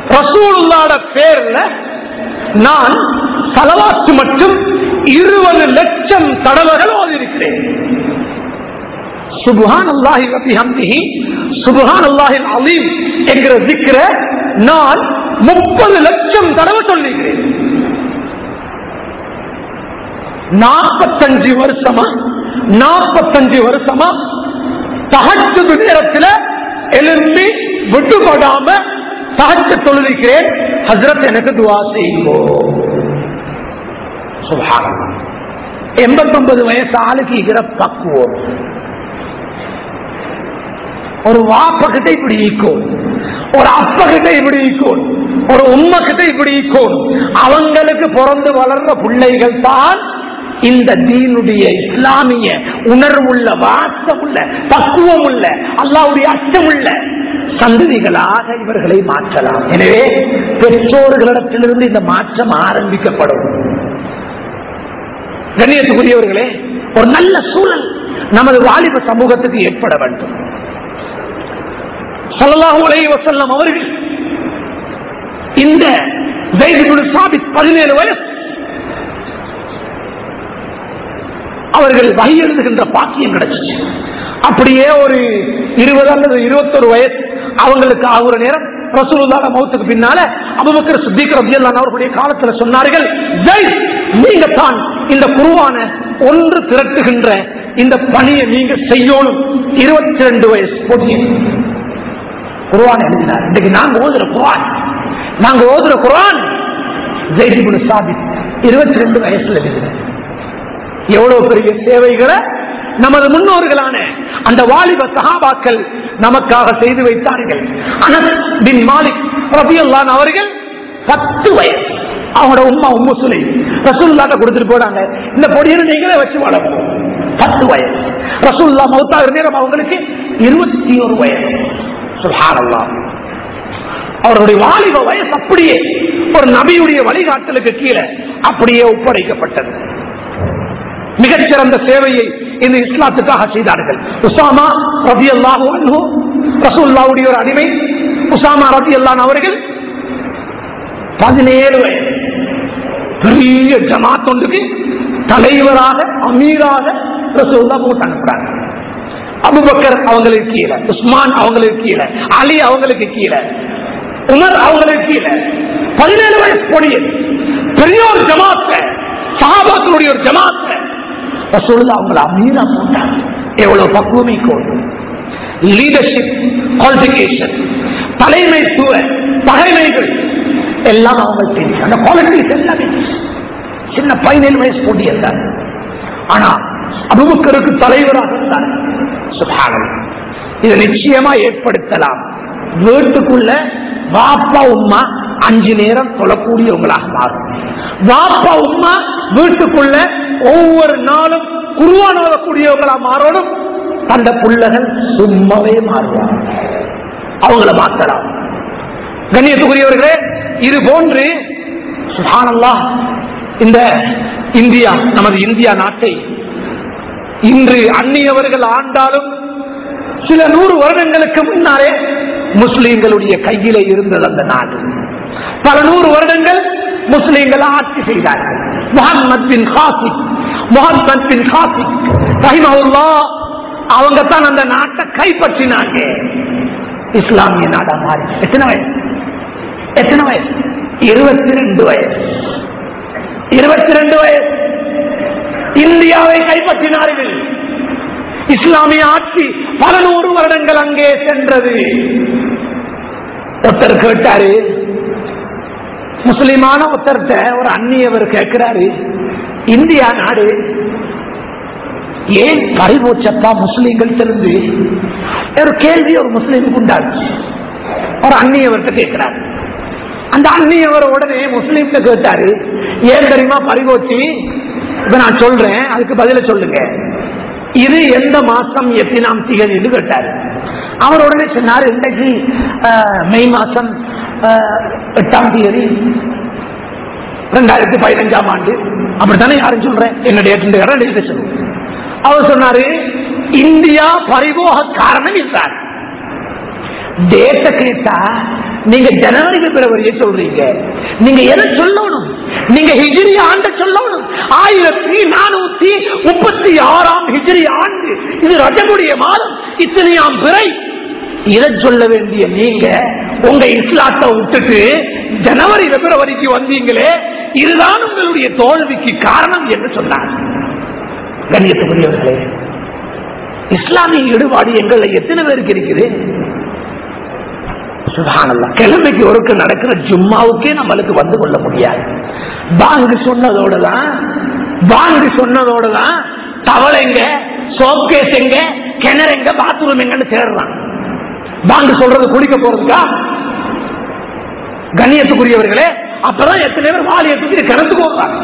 ரசூலுல்லாட பேர்ல நான் சலவாத்து மட்டும் இருபது லட்சம் தடவைகள் ஓதிருக்கிறேன் சுபுஹான் அல்லாஹி வபிஹம்திஹி சுபுஹான் அல்லாஹில் அலீம் என்கிற திக்கிற நான் முப்பது லட்சம் தடவை சொல்லிக்கிறேன் நாற்பத்தஞ்சு வருஷமா நாற்பத்தஞ்சு வருஷமா தகச்சது நேரத்தில் எழும்பி விட்டுப்படாம தகச்ச தொழுகிறேன் ஹசரத் எனக்கு துவா செய்யுங்கோ சுபானம் எண்பத்தொன்பது வயசு ஆளுக்கு இருக்கிற பக்குவம் ஒரு வாப்ப கிட்ட இப்படி ஈக்கும் ஒரு அப்ப கிட்ட இப்படி ஈக்கும் ஒரு உண்மை கிட்ட இப்படி ஈக்கும் அவங்களுக்கு பிறந்து வளர்ற பிள்ளைகள் தான் இந்த தீனுடைய இஸ்லாமிய உணர்வுள்ள வாசம் உள்ள பக்குவம் உள்ள அல்லாவுடைய அச்சம் உள்ள சந்ததிகளாக இவர்களை மாற்றலாம் எனவே பெற்றோர்களிடத்திலிருந்து இந்த மாற்றம் ஆரம்பிக்கப்படும் கண்ணியத்துக்குரியவர்களே ஒரு நல்ல சூழல் நமது வாலிப சமூகத்துக்கு ஏற்பட வேண்டும் சல்லாஹூ அலைஹி வஸல்லம் அவர்கள் இந்த சாபித் பதினேழு வயசு அவர்கள் வகை எழுதுகின்ற பாக்கியம் கிடைச்சிச்சு அப்படியே ஒரு இருபது அல்லது இருபத்தொரு வயசு அவங்களுக்கு ஆகுற நேரம் ரசூலுல்லாஹ் மௌத்துக்கு பின்னால அபுபக்கர் சித்திக் ரலியல்லாஹு அவர்களுடைய காலத்துல சொன்னார்கள் ஜெய் நீங்க தான் இந்த குருவான ஒன்று திரட்டுகின்ற இந்த பணியை நீங்க செய்யணும் இருபத்தி ரெண்டு வயசு போட்டிய குருவான் எழுதினார் இன்னைக்கு நாங்க ஓதுற குரான் நாங்க ஓதுற குரான் ஜெய்திபுல் சாபித் இருபத்தி ரெண்டு வயசுல எழுதினார் எவ்வளவு பெரிய சேவைகளை நமது முன்னோர்களான அந்த வாலிப சகாபாக்கள் நமக்காக செய்து வைத்தார்கள் அனஸ் பின் மாலிக் ரபியல்லான் அவர்கள் பத்து வயசு அவங்களோட உம்மா உம்மு சுலை ரசூல்லாட்ட கொடுத்துட்டு போனாங்க இந்த பொடியை நீங்களே வச்சு வளர்ப்போம் பத்து வயசு ரசூல்லா மௌத்தாக நேரம் அவங்களுக்கு இருபத்தி ஒரு வயசு சுல்ஹானல்லாஹ் அவருடைய வாலிப வயசு அப்படியே ஒரு நபியுடைய வழிகாட்டலுக்கு கீழே அப்படியே ஒப்படைக்கப்பட்டது மிகச்சிறந்த சேவையை இந்த இஸ்லாத்துக்காக செய்தார்கள் உசாமா ரபி அல்லாஹூ ரசூல்லாவுடைய ஒரு அடிமை உசாமா ரபி அல்லான் அவர்கள் பதினேழு வயது பெரிய ஜமாத் ஒன்றுக்கு தலைவராக அமீராக ரசூல்லா போட்டு அனுப்புறாங்க அபுபக்கர் அவங்களுக்கு கீழே உஸ்மான் அவங்களுக்கு கீழே அலி அவங்களுக்கு கீழே உமர் அவங்களுக்கு கீழே பதினேழு வயசு பொடியது பெரிய ஒரு ஜமாத்த சஹாபாக்களுடைய ஒரு ஜமாத்த ரசூல்லா அவங்களை அமீரா போட்டாங்க எவ்வளவு பக்குவமை கோடும் லீடர்ஷிப் குவாலிபிகேஷன் தலைமைத்துவ பகைமைகள் எல்லாம் அவங்க தெரியும் அந்த குவாலிட்டிஸ் எல்லாமே சின்ன பதினேழு வயசு போட்டி இருந்தார் ஆனா அபுபக்கருக்கு தலைவராக இருந்தார் சுபானம் இதை நிச்சயமா ஏற்படுத்தலாம் வீட்டுக்குள்ள வாப்பா உமா அஞ்சு நேரம் தொழக்கூடியவங்களாக மாறும் வாப்பா உமா வீட்டுக்குள்ள ஒவ்வொரு நாளும் குருவான வரக்கூடியவங்களா மாறணும் அந்த புள்ளகள் சும்மாவே மாறுவாங்க அவங்கள மாற்றலாம் கண்ணியத்துக்குரியவர்களே இது போன்று சுகானல்லா இந்த இந்தியா நமது இந்தியா நாட்டை இன்று அந்நியவர்கள் ஆண்டாலும் சில நூறு வருடங்களுக்கு முன்னாலே முஸ்லீம்களுடைய கையிலே இருந்தது அந்த நாடு பல நூறு வருடங்கள் முஸ்லீம்கள் ஆட்சி செய்தார்கள் முகமது பின் ஹாசிக் முகமது பின் ஹாசிக் ரஹிமவுல்லா அவங்க தான் அந்த நாட்டை கைப்பற்றினாங்க இஸ்லாமிய நாடா மாறி எத்தனை வயசு எத்தனை வயசு இருபத்தி ரெண்டு வயசு இருபத்தி ரெண்டு வயசு இந்தியாவை கைப்பற்றினார்கள் இஸ்லாமிய ஆட்சி பல நூறு வருடங்கள் அங்கே சென்றது ஒருத்தர் கேட்டாரு முஸ்லிமான ஒருத்தர்கிட்ட ஒரு அந்நியவர் கேட்கிறாரு இந்தியா நாடு ஏன் பறிபோச்சப்பா முஸ்லீம்கள் தெரிந்து ஒரு கேள்வி ஒரு முஸ்லீமுக்கு உண்டாச்சு ஒரு அந்நியவர்கிட்ட கேட்கிறார் அந்த அந்நியவர் உடனே முஸ்லீம்கிட்ட கேட்டாரு ஏன் தெரியுமா பறிபோச்சு இப்ப நான் சொல்றேன் அதுக்கு பதில சொல்லுங்க இது எந்த மாசம் எத்தனாம் திகதி என்று கேட்டாரு அவர் உடனே சொன்னார் இன்றைக்கு மே மாசம் எட்டாம் தேதி ரெண்டாயிரத்தி பதினஞ்சாம் ஆண்டு அப்படித்தானே யாரும் சொல்றேன் என்ன டேட் சொல்லுங்க அவர் சொன்னாரு இந்தியா பரிவோக காரணம் இருந்தார் டேட்ட கேட்டா நீங்க ஜனவரி பிப்ரவரியை சொல்றீங்க நீங்க எதை சொல்லணும் நீங்க ஹிஜ்ரி ஆண்ட சொல்லணும் ஆயிரத்தி நானூத்தி முப்பத்தி ஆறாம் ஹிஜ்ரி ஆண்டு இது ரஜமுடைய மாதம் இத்தனையாம் பிறை இதை சொல்ல வேண்டிய நீங்க உங்க இஸ்லாத்தை விட்டுட்டு ஜனவரி பிப்ரவரிக்கு வந்தீங்களே இதுதான் உங்களுடைய தோல்விக்கு காரணம் என்று சொன்னார் கண்ணியத்துக்குரியவர்களே இஸ்லாமிய ஈடுபாடு எங்களை எத்தனை பேருக்கு இருக்குது சுபானல்லா கிழமைக்கு ஒருக்கு நடக்கிற ஜும்மாவுக்கே நம்மளுக்கு வந்து கொள்ள முடியாது பாங்கு சொன்னதோட தான் பாங்கு சொன்னதோட தான் தவளைங்க சோப்கேஸ் எங்க கிணறுங்க பாத்ரூம் எங்கன்னு தேடுறான் பாங்கு சொல்றது குடிக்க போறதுக்கா கண்ணியத்துக்குரியவர்களே அப்பதான் எத்தனை பேர் வாலியத்துக்கு கிணத்துக்கு போடுறாங்க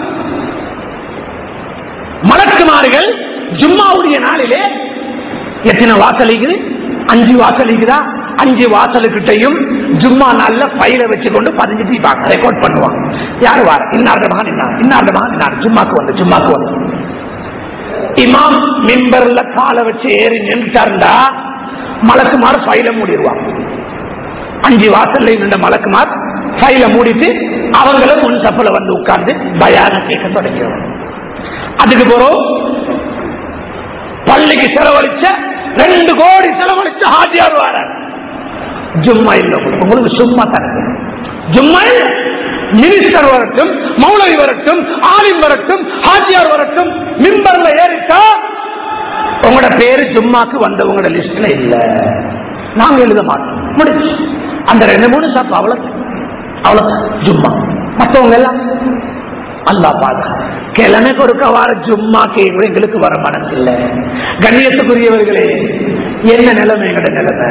மலக்குமார்கள் ஜும்மாவுடைய நாளிலே எத்தனை வாசலிக்குது அஞ்சு வாசலிக்குதா அஞ்சு வாசலுக்கிட்டையும் ஜும்மா நாள்ல பையில வச்சுக்கொண்டு பதிஞ்சு ரெக்கார்ட் பண்ணுவாங்க யாரு வார இன்னார்ட மகன் இன்னார் இன்னார்ட மகன் இன்னார் ஜும்மாக்கு வந்து ஜும்மாக்கு வந்து இமாம் மிம்பர்ல காலை வச்சு ஏறி நின்றுட்டாருண்டா மலக்குமார் ஃபைல மூடிடுவாங்க அஞ்சு வாசல்ல நின்ற மலக்குமார் ஃபைல மூடிட்டு அவங்கள முன் சப்பல வந்து உட்கார்ந்து பயான கேட்க தொடங்கிடுவாங்க அதுக்கு போறோம் பள்ளிக்கு செலவழிச்ச ரெண்டு கோடி செலவழிச்ச ஹாஜியார் வார ஜும்மா இல்ல உங்களுக்கு. உங்களுக்கு சும்மா தரது ஜும்மா இல்ல மினிஸ்டர் வரட்டும் மௌலவி வரட்டும் ஆலிம் வரட்டும் ஹாஜியார் வரட்டும் மிம்பர்ல ஏறிட்டா உங்களோட பேரு ஜும்மாக்கு வந்தவங்களோட லிஸ்ட்ல இல்ல நாங்க எழுத மாட்டோம் முடிச்சு அந்த ரெண்டு மூணு சாப்பு அவ்வளவு அவ்வளவுதான் ஜும்மா மத்தவங்க எல்லாம் அல்லா பாதா கிழமை கொடுக்க வார ஜும்மா கேள்வி எங்களுக்கு வர மனசு இல்ல கண்ணியத்துக்குரியவர்களே என்ன நிலைமை எங்கட நிலைமை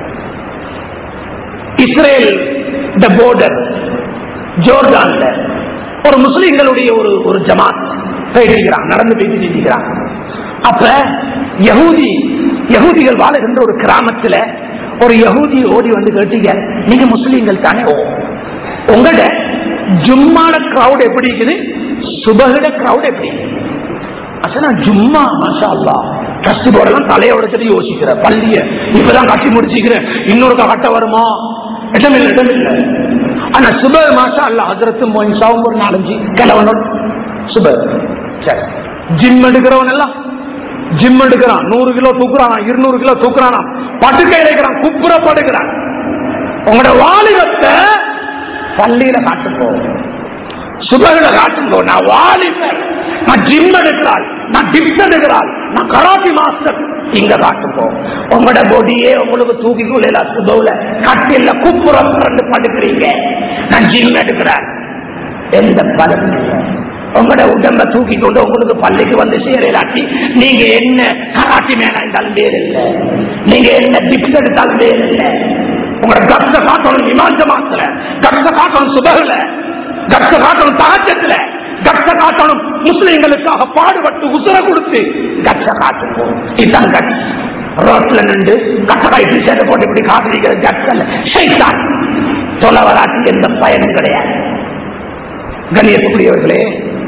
இஸ்ரேல் த போர்டர் ஜோர்டான்ல ஒரு முஸ்லிம்களுடைய ஒரு ஒரு ஜமாத் போயிட்டு நடந்து போயிட்டு நிற்கிறான் அப்ப யகூதி யகூதிகள் வாழுகின்ற ஒரு கிராமத்துல ஒரு யகூதி ஓடி வந்து கேட்டீங்க நீங்க முஸ்லீம்கள் தானே ஓ உங்களோட ஜும்மாட கிரௌட் எப்படி இருக்குது சுபகிட கிரௌட் எப்படி அசனா ஜும்மா மாஷா அல்லா கஷ்டி போடலாம் தலைய உடைச்சிட்டு யோசிக்கிற பள்ளிய இப்பதான் கட்டி முடிச்சுக்கிறேன் இன்னொரு கட்ட வருமா இடமில்லை இடமில்லை ஆனா சுப மாஷா அல்லா ஹசரத்து மோயின்சாவும் ஒரு நாலஞ்சு கிழவனோட சுப சரி ஜிம் எடுக்கிறவன் எல்லாம் ஜிம் எடுக்கிறான் நூறு கிலோ தூக்குறானா இருநூறு கிலோ தூக்குறானா பட்டுக்கை இருக்கிறான் குப்புற படுக்கிறான் உங்களோட வாலிபத்தை பள்ளியில காட்டுப்போ சுபகளை காட்டுங்கோ நான் வாலிபர் நான் ஜிம் எடுக்கிறாள் நான் டிப்ஸ் எடுக்கிறாள் நான் கராத்தி மாஸ்டர் இங்க காட்டுப்போ உங்களோட பொடியே உங்களுக்கு தூக்கி கொள்ள சுபவுல கட்டில குப்புறம் ரெண்டு படுக்கிறீங்க நான் ஜிம் எடுக்கிறேன் எந்த பலனும் இல்லை உங்களோட உடம்ப தூக்கி கொண்டு உங்களுக்கு பள்ளிக்கு வந்து சேரலாட்டி நீங்க என்ன கராட்டி மேனா இருந்தாலும் வேறு இல்லை நீங்க என்ன டிப்ஸ் எடுத்தாலும் வேறு இல்லை உங்களோட கஷ்ட காட்டணும் விமானத்த மாத்திர கஷ்ட காட்டணும் சுபகுல கஷ்ட காட்டணும் தாஜத்துல கஷ்ட காட்டணும் முஸ்லிம்களுக்காக பாடுபட்டு உசுர கொடுத்து கஷ்ட காட்டுவோம் இதுதான் கட்ஸ் ரோட்ல நின்று கட்டக்காய்ச்சி சேர போட்டு இப்படி காட்டுறீங்க கட்ஸ் அல்ல ஷைத்தான் சொல்ல வராட்டி எந்த பயனும் கிடையாது கண்ணியத்துக்குரியவர்களே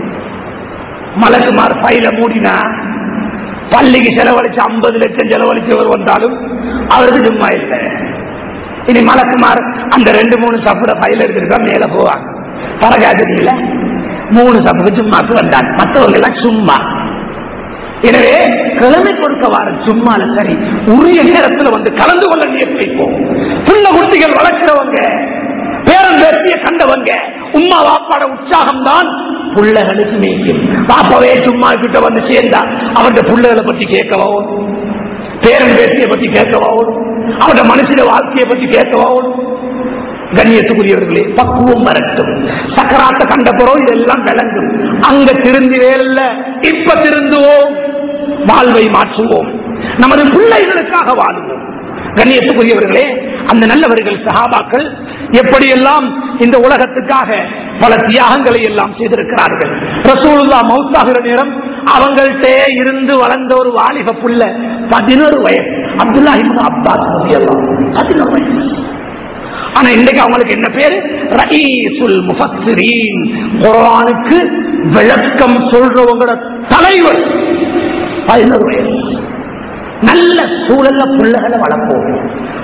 மலக்குமார் பையில மூடினா பள்ளிக்கு செலவழிச்சு ஐம்பது லட்சம் செலவழிச்சவர் வந்தாலும் அவருக்கு சும்மா இல்லை இனி மலக்குமார் அந்த ரெண்டு மூணு சப்புட பையில எடுத்துட்டு மேல போவாங்க பரகாதிரியில மூணு சப்புக்கு சும்மாக்கு வந்தாங்க மற்றவங்க எல்லாம் சும்மா எனவே கிழமை கொடுக்க வார சும்மால சரி உரிய நேரத்துல வந்து கலந்து கொள்ள நீர் வைப்போம் புள்ள குட்டிகள் வளர்க்கிறவங்க பேரன் பேசிய கண்டவங்க உம்மா வாப்பாட உற்சாகம் தான் புள்ளைகளுக்கு மேய்க்கும் பாப்பாவே சும்மா கிட்ட வந்து சேர்ந்தா அவன் புள்ளைகளை பத்தி கேட்கவோ பேரன் பேசிய பத்தி கேட்கவா அவட மனுஷன வாழ்க்கையை பத்தி கேட்கவா கண்ணியத்துக்குரியவர்களே பக்குவம் வரட்டும் சக்கராத்த கண்ட பிறகு இதெல்லாம் விளங்கும் அங்க திருந்திவே இல்ல இப்ப திருந்துவோம் வாழ்வை மாற்றுவோம் நமது பிள்ளைகளுக்காக வாழுவோம் கண்ணியத்துக்குரியவர்களே அந்த நல்லவர்கள் சகாபாக்கள் எப்படியெல்லாம் இந்த உலகத்துக்காக பல தியாகங்களை எல்லாம் செய்திருக்கிறார்கள் ரசூலுல்லா மௌத்தாகிற நேரம் அவங்கள்ட்ட இருந்து வளர்ந்த ஒரு வாலிப புள்ள பதினோரு வயசு அப்துல்லா இப்னு அப்பாஸ் ரலியல்லாஹு பதினோரு வயசு ஆனா இன்னைக்கு அவங்களுக்கு என்ன பேரு ரஈசுல் முஃபஸ்ஸிரீன் குர்ஆனுக்கு விளக்கம் சொல்றவங்களோட தலைவர் பதினோரு வயசு நல்ல சூழல்ல பிள்ளைகளை வளர்ப்போம்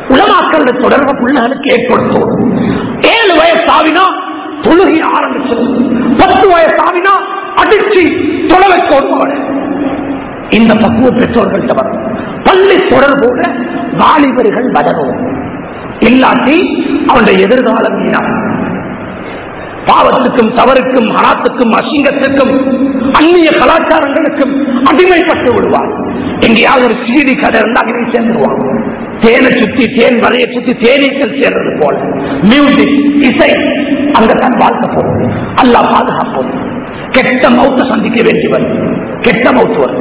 உலமாக்கள தொடர்பு பிள்ளைகளுக்கு ஏற்படுத்தும் ஏழு வயசு ஆவினா தொழுகை ஆரம்பிச்சது பத்து வயசு ஆவினா அடிச்சு தொலை கொடுப்பாடு இந்த பக்குவ பெற்றோர்கள்ட்ட வரும் பள்ளி தொடர்போட வாலிபர்கள் வளரும் இல்லாட்டி அவனுடைய எதிர்காலம் வீணாகும் பாவத்துக்கும் தவறுக்கும் அராத்துக்கும் அசிங்கத்துக்கும் அந்நிய கலாச்சாரங்களுக்கும் அடிமைப்பட்டு விடுவார் எங்கேயாவது ஒரு சீடி கடை இருந்தா அங்கே சேர்ந்துருவான் தேனை சுத்தி தேன் வரைய சுத்தி தேனீக்கள் சேர்றது போல மியூசிக் இசை அங்கத்தான் வாழ்க்கை போகும் அல்லா பாதுகாப்போம் கெட்ட மௌத்த சந்திக்க வேண்டி வரும் கெட்ட மௌத்து வரும்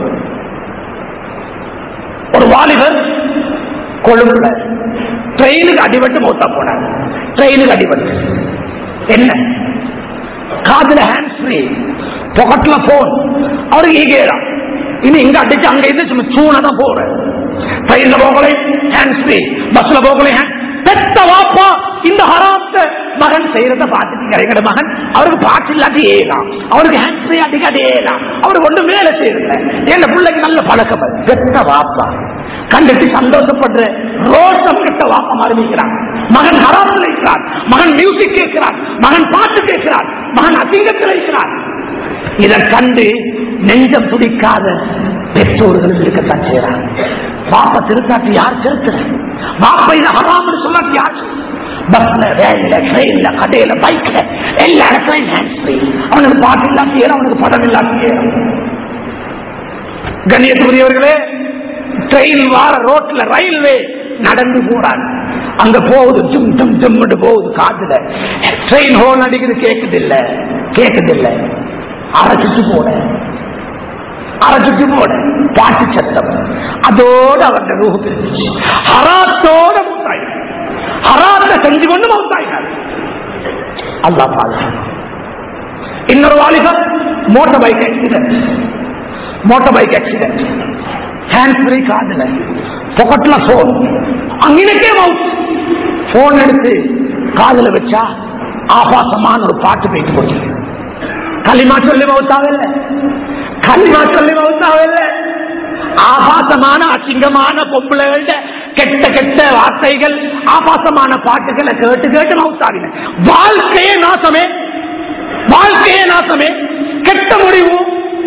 ஒரு வாலிபர் கொழும்புல ட்ரெயினுக்கு அடிபட்டு மௌத்தா போனார் ட்ரெயினுக்கு அடிபட்டு என்ன காதுல ஹேண்ட் ஃப்ரீ பொக்கெட்ல போன் அவருக்கு ஈகேறான் இனி இங்க அடிச்சு அங்க இருந்து சும்மா சூன தான் போறேன் ட்ரெயின்ல போகலை ஹேண்ட் ஃப்ரீ பஸ்ல போகலை பெத்த வாப்பா இந்த ஹராத்த மகன் செய்யறத பார்த்துட்டு எங்கட மகன் அவருக்கு பாட்டு இல்லாட்டி ஏலாம் அவருக்கு ஹேண்ட் ஃப்ரீ அடிக்காட்டி ஏலாம் அவருக்கு ஒன்றும் வேலை செய்யறதில்ல என் பிள்ளைக்கு நல்ல பழக்கம் அது. பெத்த வாப்பா கண்டுட்டு சந்தோஷப்படுற ரோஷம் கெட்ட வாப்பா மறுமிக்கிறான் மகன் ஹராத்தில் இருக்கிறான் மகன் மியூசிக் கேட்கிறான் மகன் பாட்டு கேட்கிறான் மகன் அசிங்கத்தில் இருக்கிறான் இதை கண்டு நெஞ்சம் துடிக்காத பெற்றோர்களும் இருக்கத்தான் செய்யறாங்க பாப்பா திருத்தாட்டி யார் திருத்துற பாப்பா இதை ஹராம்னு சொல்லாட்டி யார் பஸ்ல வேன்ல ட்ரெயின்ல கடையில பைக்ல எல்லா இடத்துலயும் ஹேண்ட் ஃப்ரீ அவனுக்கு பாட்டு இல்லாட்டி ஏறும் அவனுக்கு படம் இல்லாட்டி ஏறும் கண்ணியத்துக்குரியவர்களே ட்ரெயின் வார ரோட்ல ரயில்வே நடந்து போறாங்க அங்க போகுது ஜும் ஜும் ஜும்னு போகுது காட்டுல ட்ரெயின் ஹோன் அடிக்குது கேக்குது இல்ல கேக்குது இல்ல அரைச்சிட்டு போன அரைச்சிட்டு போன பாட்டு சத்தம் அதோட அவருடைய ரூஹு பிரிச்சு ஹராத்தோட மௌத்தாயினார் ஹராத்த செஞ்சு கொண்டு மௌத்தாயினார் அல்லா பாதுகா இன்னொரு வாலிபர் motor bike accident motor bike accident hand free காதுல பொக்கெட்ல போன் அங்கினக்கே மவுத் போன் எடுத்து காதுல வச்சா ஆபாசமான ஒரு பாட்டு போயிட்டு போச்சு களிமா சொல்லி மவுத்தாவில்ல களிமா சொல்லி மவுத்தாவில்ல ஆபாசமான அசிங்கமான பொம்பளைகள்ட கெட்ட கெட்ட வார்த்தைகள் ஆபாசமான பாட்டுகளை கேட்டு கேட்டு மவுத்தாவின வாழ்க்கையே நாசமே வாழ்க்கையே நாசமே கெட்ட முடிவு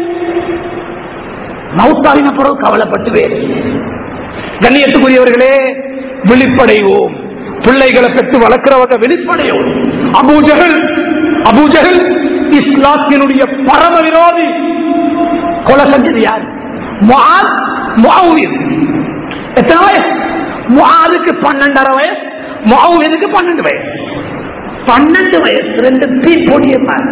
மவுத்தாவின பிறகு கவலைப்பட்டு வேறு கண்ணியத்துக்குரியவர்களே விழிப்படைவோம் பிள்ளைகளை பெற்று வளர்க்கிறவங்க வெளிப்படையோம் அபூஜகல் அபூஜகல் இஸ்லாத்தினுடைய பரம விரோதி கொலை செஞ்சது யார் முஆத், முஆவித். எத்தனை வயசு முஆதுக்கு பன்னெண்டரை வயசு முஆவிதுக்கு பன்னெண்டு வயசு பன்னெண்டு வயசு ரெண்டு தீ பொடியமார்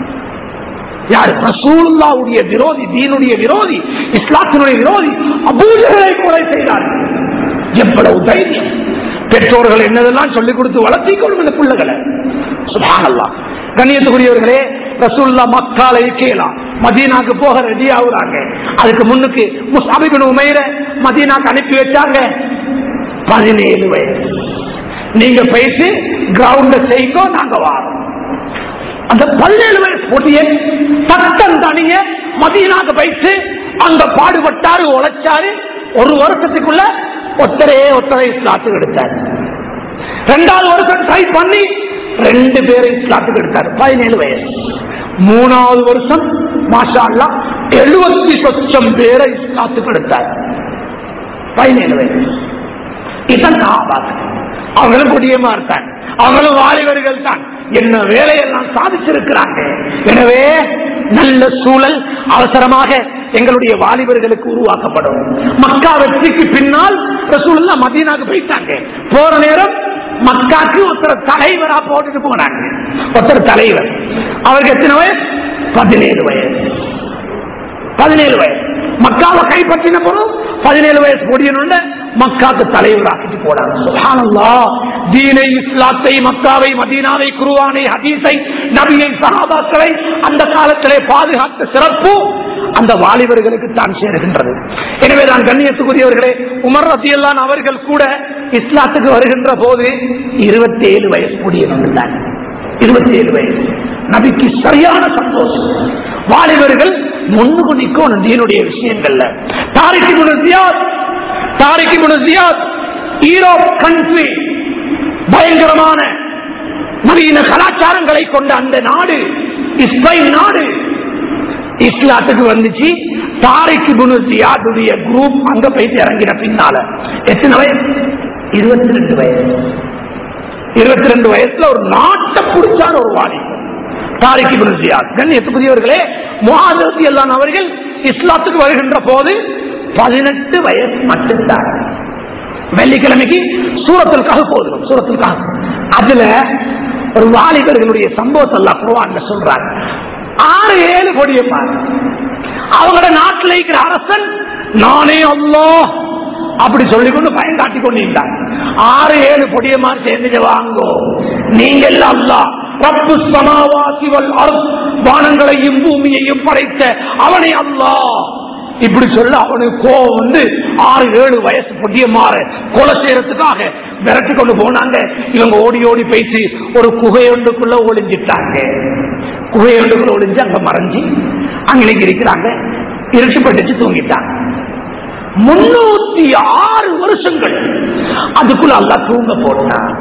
யார் ரசூலுல்லாவுடைய விரோதி தீனுடைய விரோதி இஸ்லாத்தினுடைய விரோதி அபூஜகளை கொலை செய்தார்கள் எவ்வளவு தைரியம் பெற்றோர்கள் என்னதெல்லாம் சொல்லிக் கொடுத்து வளர்த்திக்கொள்ளும் இந்த பிள்ளைகளை சுபானல்லா கண்ணியத்துக்குரியவர்களே ரசூல்லா மக்கால இருக்கலாம் மதீனாக்கு போக ரெடி ஆகுறாங்க அதுக்கு முன்னுக்கு முசாபிபின் உமையிற மதீனாக்கு அனுப்பி வச்சாங்க பதினேழு வயசு நீங்க பேசி கிரவுண்ட செய்யுங்க நாங்க வாரோம் அந்த பதினேழு வயசு பொடியை தட்டம் தனிய மதியனாக வைத்து அங்க பாடுபட்டாரு உழைச்சாரு ஒரு வருஷத்துக்குள்ள ஒத்தரே ஒத்தரை இஸ்லாத்துக்கு எடுத்தாரு ரெண்டாவது வருஷம் ட்ரை பண்ணி ரெண்டு பேரை இஸ்லாத்துக்கு எடுத்தாரு பதினேழு வயசு மூணாவது வருஷம் மாஷா அல்லாஹ் எழுபத்தி சொச்சம் பேரை இஸ்லாத்துக்கு எடுத்தார் பதினேழு வயசு இதான் சஹாபாக்கள். அவங்களும் குடியமா இருக்காங்க அவங்களும் வாலிபர்கள் தான் என்ன வேலையெல்லாம் சாதிச்சிருக்கிறாங்க எனவே நல்ல சூழல் அவசரமாக எங்களுடைய வாலிபர்களுக்கு உருவாக்கப்படும் மக்கா வெற்றிக்கு பின்னால் ரசூலுல்லா மதீனாக்கு போயிட்டாங்க போற நேரம் மக்காக்கு ஒருத்தர் தலைவரா போட்டுட்டு போனாங்க ஒருத்தர் தலைவர் அவருக்கு எத்தனை வயசு பதினேழு வயசு பதினேழு வயசு மக்காவை கைப்பற்றின பொருள் பதினேழு வயசு பொடியனுள்ள மக்காக்கு தலைவராக்கிட்டு போனாங்க சுப்ஹானல்லாஹ். தீனை இஸ்லாத்தை மக்காவை மதீனாவை குருவானை ஹதீஸை நபியை சஹாபாக்களை அந்த காலத்திலே பாதுகாத்த சிறப்பு அந்த வாலிபர்களுக்கு தான் சேருகின்றது எனவே நான் கண்ணியத்துக்குரியவர்களே உமர் ரத்தியல்லான் அவர்கள் கூட இஸ்லாத்துக்கு வருகின்ற போது இருபத்தி ஏழு வயசு பொடியன் தான் இருபத்தி ஏழு வயசு நபிக்கு சரியான சந்தோஷம் வாலிபர்கள் முன்னுக்கு நிற்கணும் தீனுடைய விஷயங்கள்ல தாரிக்கு முனு ஜியாத் தாரிக்கு முனு ஜியாத் ஈரோப் கண்ட்ரி பயங்கரமான நவீன கலாச்சாரங்களை கொண்ட அந்த நாடு இஸ்ரேல் நாடு இஸ்லாத்துக்கு வந்துச்சு தாரிக்கு புனுசியாதுடைய குரூப் அங்க போயிட்டு இறங்கின பின்னால எத்தனை வயசு இருபத்தி ரெண்டு வயசு இருபத்தி ரெண்டு வயசுல ஒரு நாட்டை பிடிச்சார் ஒரு வாடி தாரிக்கு புனுசியாத் கண்ணியத்துக்குரியவர்களே முகாதரத்தி எல்லாம் அவர்கள் இஸ்லாத்துக்கு வருகின்ற போது பதினெட்டு வயசு மட்டும்தான் வெள்ளிக்கிழமைக்கு சூரத்திற்காக போதும் சூரத்திற்காக அதுல ஒரு வாலிபர்களுடைய சம்பவத்தை எல்லாம் குருவான் சொல்றாங்க ஆறு ஏழு கொடியப்பார் அவங்களோட நாட்டில் இருக்கிற அரசன் நானே அல்லோ அப்படி சொல்லிக் கொண்டு பயன் காட்டிக் கொண்டிருந்தார் ஆறு ஏழு பொடியமார் சேர்ந்து வாங்கோ நீங்கள் அல்லா ரப்பு சமாவாசி வல் அருள் வானங்களையும் பூமியையும் படைத்த அவனை அல்லாஹ் இப்படி சொல்ல அவனுக்கு கோவம் வந்து ஆறு ஏழு வயசு பொட்டிய மாற கொலை செய்யறதுக்காக விரட்டி கொண்டு போனாங்க இவங்க ஓடி ஓடி பேசி ஒரு குகையொண்டுக்குள்ள ஒளிஞ்சிட்டாங்க குகையொண்டுக்குள்ள ஒளிஞ்சு அங்க மறைஞ்சு அங்கே இருக்கிறாங்க இருட்டுப்பட்டுச்சு தூங்கிட்டாங்க முன்னூத்தி ஆறு வருஷங்கள் அதுக்குள்ள அல்லா தூங்க போட்டான்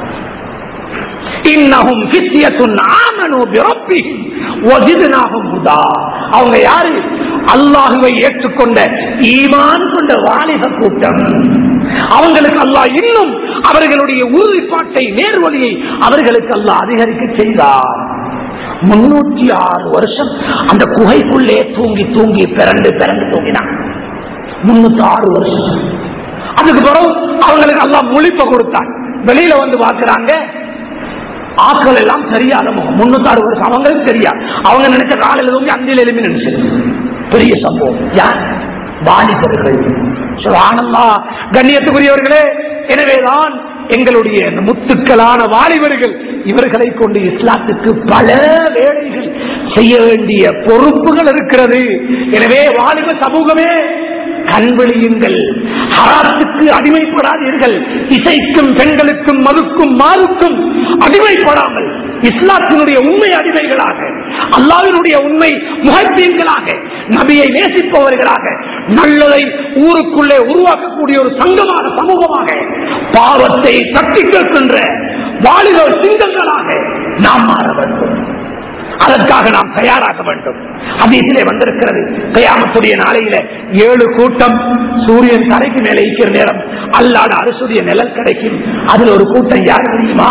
இன்னஹும் ஃபித்யத்துன் ஆமனு பிரப்பிஹிம் வஜித்னாஹும் ஹுதா அவங்க யாரு அல்லாஹுவை ஏற்றுக்கொண்ட ஈமான் கொண்ட வாலிப கூட்டம் அவங்களுக்கு அல்லாஹ் இன்னும் அவர்களுடைய உறுதிப்பாட்டை நேர்வழியை அவர்களுக்கு அல்லாஹ் அதிகரிக்க செய்தார் முன்னூற்றி ஆறு வருஷம் அந்த குகைக்குள்ளே தூங்கி தூங்கி பிறண்டு பிறண்டு தூங்கினான் முன்னூத்தி ஆறு வருஷம் அதுக்கு பிறகு அவங்களுக்கு எல்லாம் முழிப்ப கொடுத்தான் வெளியில வந்து பாக்குறாங்க ஆக்கள் எல்லாம் தெரியாத முகம் முன்னூத்தாறு வருஷம் அவங்களுக்கு தெரியாது அவங்க நினைச்ச காலையில தூங்கி அந்தியில் எழுப்பி நினைச்சது பெரிய சம்பவம் யார் வாலிபர்கள் ஆனந்தா கண்ணியத்துக்குரியவர்களே எனவேதான் எங்களுடைய இந்த முத்துக்களான வாலிபர்கள் இவர்களை கொண்டு இஸ்லாத்துக்கு பல வேலைகள் செய்ய வேண்டிய பொறுப்புகள் இருக்கிறது எனவே வாலிப சமூகமே கண்வெளியுங்கள் ஹராத்துக்கு அடிமைப்படாதீர்கள் இசைக்கும் பெண்களுக்கும் மதுக்கும் மாறுக்கும் அடிமைப்படாமல் இஸ்லாத்தினுடைய உண்மை அடிமைகளாக அல்லாவினுடைய உண்மை முகத்தீன்களாக நபியை நேசிப்பவர்களாக நல்லதை ஊருக்குள்ளே உருவாக்கக்கூடிய ஒரு சங்கமாக சமூகமாக பாவத்தை தட்டி கேட்கின்ற வாலிப சிங்கங்களாக நாம் மாற வேண்டும் அதற்காக நாம் தயாராக வேண்டும் அதிலே வந்திருக்கிறது கயாமத்துடைய நாளையில ஏழு கூட்டம் சூரியன் தரைக்கு மேலே இருக்கிற நேரம் அல்லாட அரசுடைய நிழல் கிடைக்கும் அதுல ஒரு கூட்டம் யார் தெரியுமா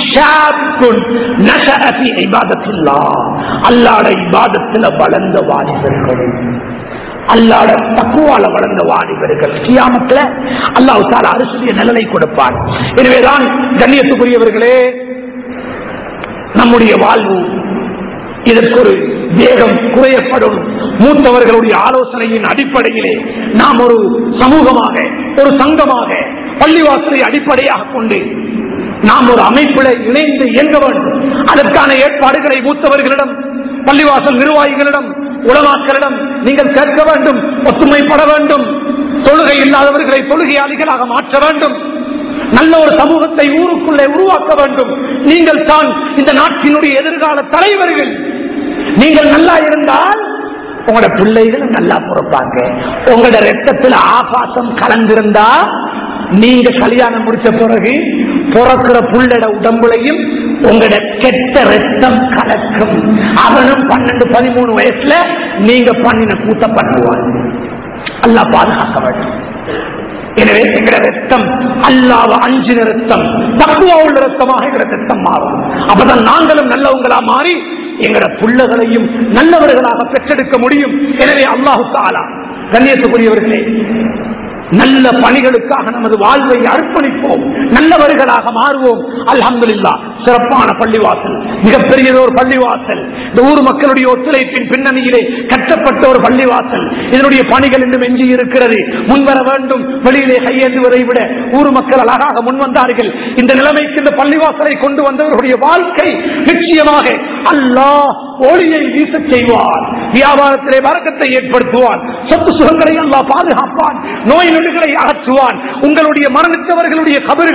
அல்லாட இபாதத்தில் வளர்ந்த வாலிபர்கள் அல்லாட தக்குவால வளர்ந்த வாலிபர்கள் கியாமத்துல அல்லாஹு தால அரசுடைய நிழலை கொடுப்பார் எனவேதான் கண்ணியத்துக்குரியவர்களே நம்முடைய வாழ்வு இதற்கு ஒரு வேகம் குறையப்படும் மூத்தவர்களுடைய ஆலோசனையின் அடிப்படையிலே நாம் ஒரு சமூகமாக ஒரு சங்கமாக பள்ளிவாசலை அடிப்படையாக கொண்டு நாம் ஒரு அமைப்பில் இணைந்து இயங்க வேண்டும் அதற்கான ஏற்பாடுகளை மூத்தவர்களிடம் பள்ளிவாசல் நிர்வாகிகளிடம் உலமாக்களிடம் நீங்கள் கேட்க வேண்டும் ஒத்துமைப்பட வேண்டும் தொழுகை இல்லாதவர்களை தொழுகையாளிகளாக மாற்ற வேண்டும் நல்ல ஒரு சமூகத்தை ஊருக்குள்ளே உருவாக்க வேண்டும் நீங்கள் தான் இந்த நாட்டினுடைய எதிர்கால தலைவர்கள் நீங்கள் நல்லா இருந்தால் உங்களோட பிள்ளைகள் நல்லா பிறப்பாங்க உங்களோட ரத்தத்தில் ஆபாசம் கலந்திருந்தா நீங்க கல்யாணம் முடிச்ச பிறகு பிறக்கிற புள்ளட உடம்புலையும் உங்களோட கெட்ட ரத்தம் கலக்கும் அவனும் பன்னெண்டு பதிமூணு வயசுல நீங்க பண்ணின கூத்த பண்ணுவான் அல்லா பாதுகாக்க வேண்டும் எனவே எங்கட ரத்தம் அல்லாவ அஞ்சின ரத்தம் தக்குவா உள்ள ரத்தமாக எங்கட ரத்தம் மாறும் அப்பதான் நாங்களும் நல்லவங்களா மாறி எங்கட புள்ளகளையும் நல்லவர்களாக பெற்றெடுக்க முடியும் எனவே அல்லாஹு தாலா கண்ணியத்துக்குரியவர்களே நல்ல பணிகளுக்காக நமது வாழ்வை அர்ப்பணிப்போம் நல்லவர்களாக மாறுவோம் அல்ஹம்துலில்லா சிறப்பான பள்ளிவாசல் மிகப்பெரியது ஒரு பள்ளிவாசல் இந்த ஊர் மக்களுடைய ஒத்துழைப்பின் பின்னணியிலே கட்டப்பட்ட ஒரு பள்ளிவாசல் இதனுடைய பணிகள் இன்னும் எஞ்சி இருக்கிறது முன்வர வேண்டும் வெளியிலே கையேந்துவதை விட ஊர் மக்கள் அழகாக முன்வந்தார்கள் இந்த நிலைமைக்கு இந்த பள்ளிவாசலை கொண்டு வந்தவர்களுடைய வாழ்க்கை நிச்சயமாக அல்லாஹ் ஒளியை வீச செய்வார் வியாபாரத்திலே வரக்கத்தை ஏற்படுத்துவான் சொத்து சுகங்களை அல்லாஹ் பாதுகாப்பான் நோய் நொடிகளை அகற்றுவான் உங்களுடைய மரணித்தவர்களுடைய கபறுகளை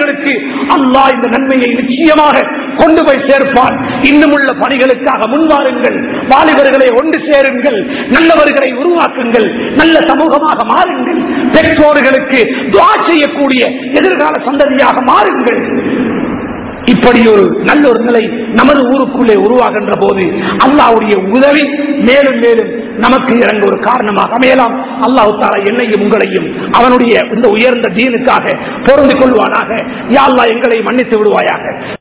வாலிபர்களுக்கு அல்லாஹ் இந்த நன்மையை நிச்சயமாக கொண்டு போய் சேர்ப்பான் இன்னும் உள்ள பணிகளுக்காக முன்வாருங்கள் வாலிபர்களை ஒன்று சேருங்கள் நல்லவர்களை உருவாக்குங்கள் நல்ல சமூகமாக மாறுங்கள் பெற்றோர்களுக்கு துவா செய்யக்கூடிய எதிர்கால சந்ததியாக மாறுங்கள் இப்படி ஒரு நல்ல ஒரு நிலை நமது ஊருக்குள்ளே உருவாகின்ற போது அல்லாவுடைய உதவி மேலும் மேலும் நமக்கு இறங்க ஒரு காரணமாக அமையலாம் அல்லாஹு தாலா என்னையும் உங்களையும் அவனுடைய இந்த உயர்ந்த தீனுக்காக பொருந்து கொள்வானாக யா அல்லாஹ் எங்களை மன்னித்து விடுவாயாக